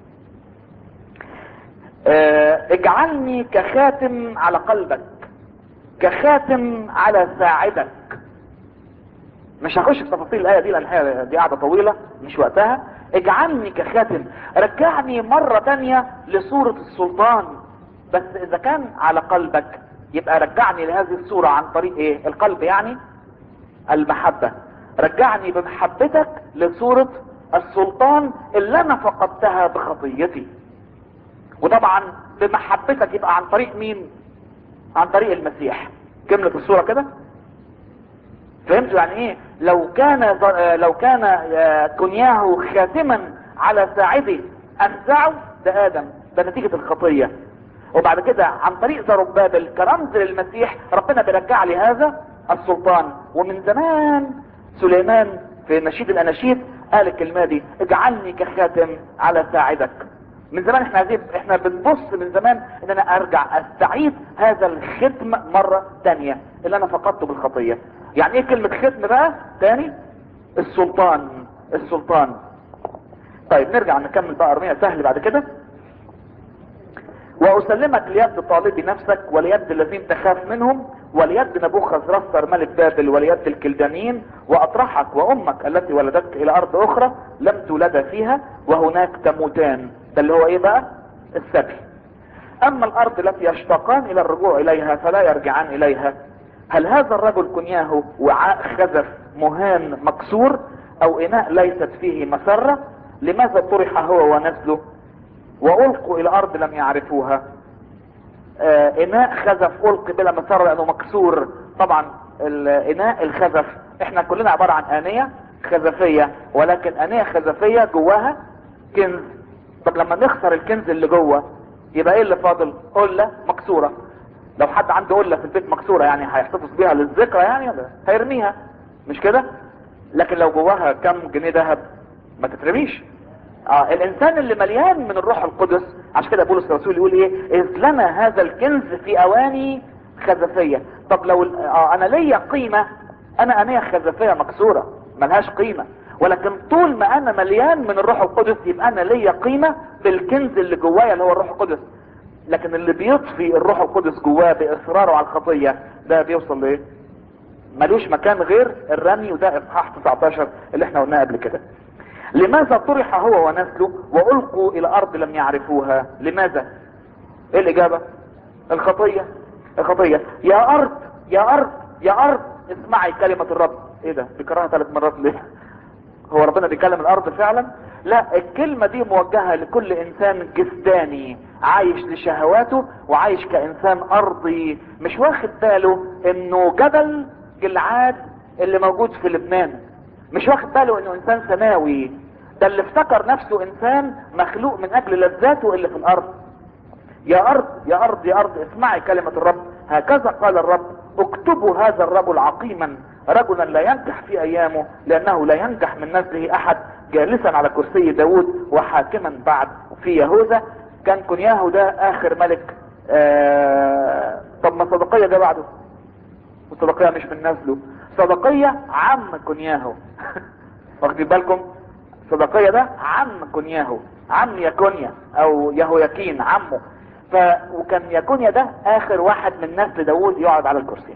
آه اجعلني كخاتم على قلبك كخاتم على ساعدك مش هخش في تفاصيل الايه دي لان الحقيقة دي قاعده طويله مش وقتها اجعلني كخاتم رجعني مره تانية لصوره السلطان بس اذا كان على قلبك يبقى رجعني لهذه الصوره عن طريق ايه القلب يعني المحبه رجعني بمحبتك لصوره السلطان اللي انا فقدتها بخطيتي وطبعا بمحبتك يبقى عن طريق مين عن طريق المسيح كملت الصوره كده فهمتوا يعني ايه لو كان لو كان كنياه خاتما على ساعده انزعه ده ادم ده نتيجة الخطية وبعد كده عن طريق زربابل كرمز للمسيح ربنا بيرجع لي هذا السلطان ومن زمان سليمان في نشيد الاناشيد قال الكلمة دي اجعلني كخاتم على ساعدك من زمان احنا عايزين احنا بنبص من زمان ان انا ارجع استعيد هذا الختم مرة تانية اللي انا فقدته بالخطية يعني ايه كلمة ختم بقى تاني السلطان السلطان طيب نرجع نكمل بقى ارمية سهل بعد كده واسلمك ليد طالبي نفسك وليد الذين تخاف منهم وليد نبوخذ رستر ملك بابل وليد الكلدانيين واطرحك وامك التي ولدتك الى ارض اخرى لم تولد فيها وهناك تموتان ده اللي هو ايه بقى السبي اما الارض التي يشتاقان الى الرجوع اليها فلا يرجعان اليها هل هذا الرجل كنياه وعاء خزف مهان مكسور او اناء ليست فيه مسرة لماذا طرح هو ونسله والقوا الى ارض لم يعرفوها آه اناء خزف القي بلا مسار لانه مكسور طبعا الاناء الخزف احنا كلنا عبارة عن انية خزفية ولكن انية خزفية جواها كنز طب لما نخسر الكنز اللي جوه يبقى ايه اللي فاضل قلة مكسورة لو حد عنده قلة في البيت مكسورة يعني هيحتفظ بيها للذكرى يعني هيرميها مش كده لكن لو جواها كم جنيه ذهب ما تترميش اه الانسان اللي مليان من الروح القدس عشان كده بولس الرسول يقول ايه اذ لنا هذا الكنز في اواني خزفية طب لو اه انا ليا قيمة انا انية خزفية مكسورة ملهاش قيمة ولكن طول ما انا مليان من الروح القدس يبقى انا ليا قيمة بالكنز اللي جوايا اللي هو الروح القدس لكن اللي بيطفي الروح القدس جواه باصراره على الخطية ده بيوصل لايه ملوش مكان غير الرمي وده اصحاح 19 اللي احنا قلناه قبل كده لماذا طرح هو ونسله والقوا الى ارض لم يعرفوها لماذا ايه الاجابة الخطية الخطية يا ارض يا ارض يا ارض اسمعي كلمة الرب ايه ده بيكررها ثلاث مرات ليه هو ربنا بيكلم الارض فعلا لا الكلمة دي موجهة لكل انسان جسداني عايش لشهواته وعايش كانسان ارضي مش واخد باله انه جبل جلعاد اللي موجود في لبنان مش واخد باله انه انسان سماوي ده اللي افتكر نفسه انسان مخلوق من اجل لذاته اللي في الارض يا ارض يا ارض يا ارض اسمعي كلمة الرب هكذا قال الرب اكتبوا هذا الرجل عقيما رجلا لا ينجح في ايامه لانه لا ينجح من نسله احد جالسا على كرسي داود وحاكما بعد في يهوذا كان كنياهو ده اخر ملك آه طب ما صدقية ده بعده وصدقية مش من نسله صدقية عم كنياهو واخدين بالكم صدقية ده عم كنياهو عم يكونيا او يهوياكين عمه ف وكان يكونيا ده اخر واحد من نسل داوود يقعد على الكرسي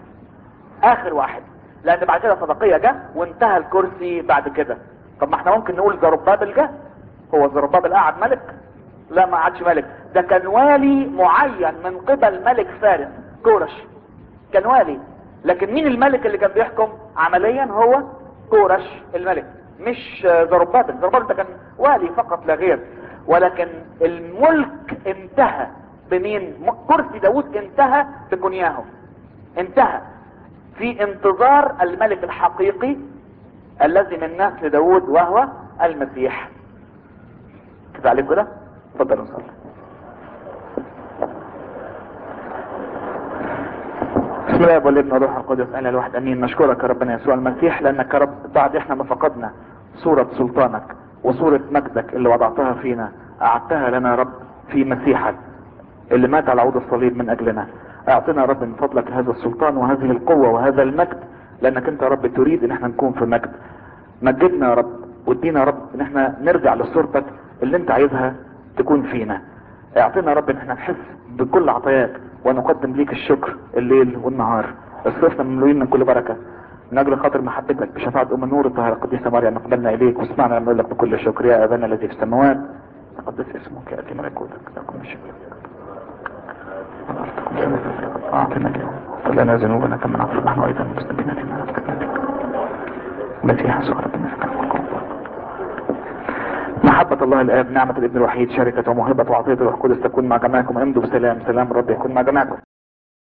اخر واحد لان بعد كده صدقية جه وانتهى الكرسي بعد كده طب ما احنا ممكن نقول زربابل جه هو زربابل قعد ملك لا ما قعدش ملك ده كان والي معين من قبل ملك فارس كورش كان والي لكن مين الملك اللي كان بيحكم عمليا هو كورش الملك مش زربابل زربابل ده كان والي فقط لا غير ولكن الملك انتهى بمين كرسي داود انتهى بكنياهو انتهى في انتظار الملك الحقيقي الذي من نسل داود وهو المسيح كده عليكم كده اتفضلوا نصلي بسم الله والابن والروح القدس انا الواحد امين نشكرك يا ربنا يسوع المسيح لانك يا رب بعد احنا ما فقدنا صورة سلطانك وصورة مجدك اللي وضعتها فينا اعدتها لنا يا رب في مسيحك اللي مات على عود الصليب من اجلنا اعطنا يا رب من فضلك هذا السلطان وهذه القوة وهذا المجد لانك انت يا رب تريد ان احنا نكون في مجد مجدنا يا رب وادينا يا رب ان احنا نرجع لصورتك اللي انت عايزها تكون فينا اعطنا يا رب ان احنا نحس بكل عطاياك ونقدم ليك الشكر الليل والنهار اصرفنا مملوئين من كل بركة من اجل خاطر محبتك بشفاعة ام النور الطاهرة القديسة مريم نقبلنا اليك واسمعنا لما نقول لك بكل شكر يا ابانا الذي في السماوات تقدس اسمك ياتي ملكوتك تكون الشكر اعطنا اليوم فلنا ذنوبنا كما نغفر نحن ايضا المسلمين فيما نفتكر مسيح يسوع ربنا محبة الله الآب نعمة الابن الوحيد شركة وموهبة وعطية الروح القدس تكون مع جميعكم امضوا بسلام سلام الرب يكون مع جميعكم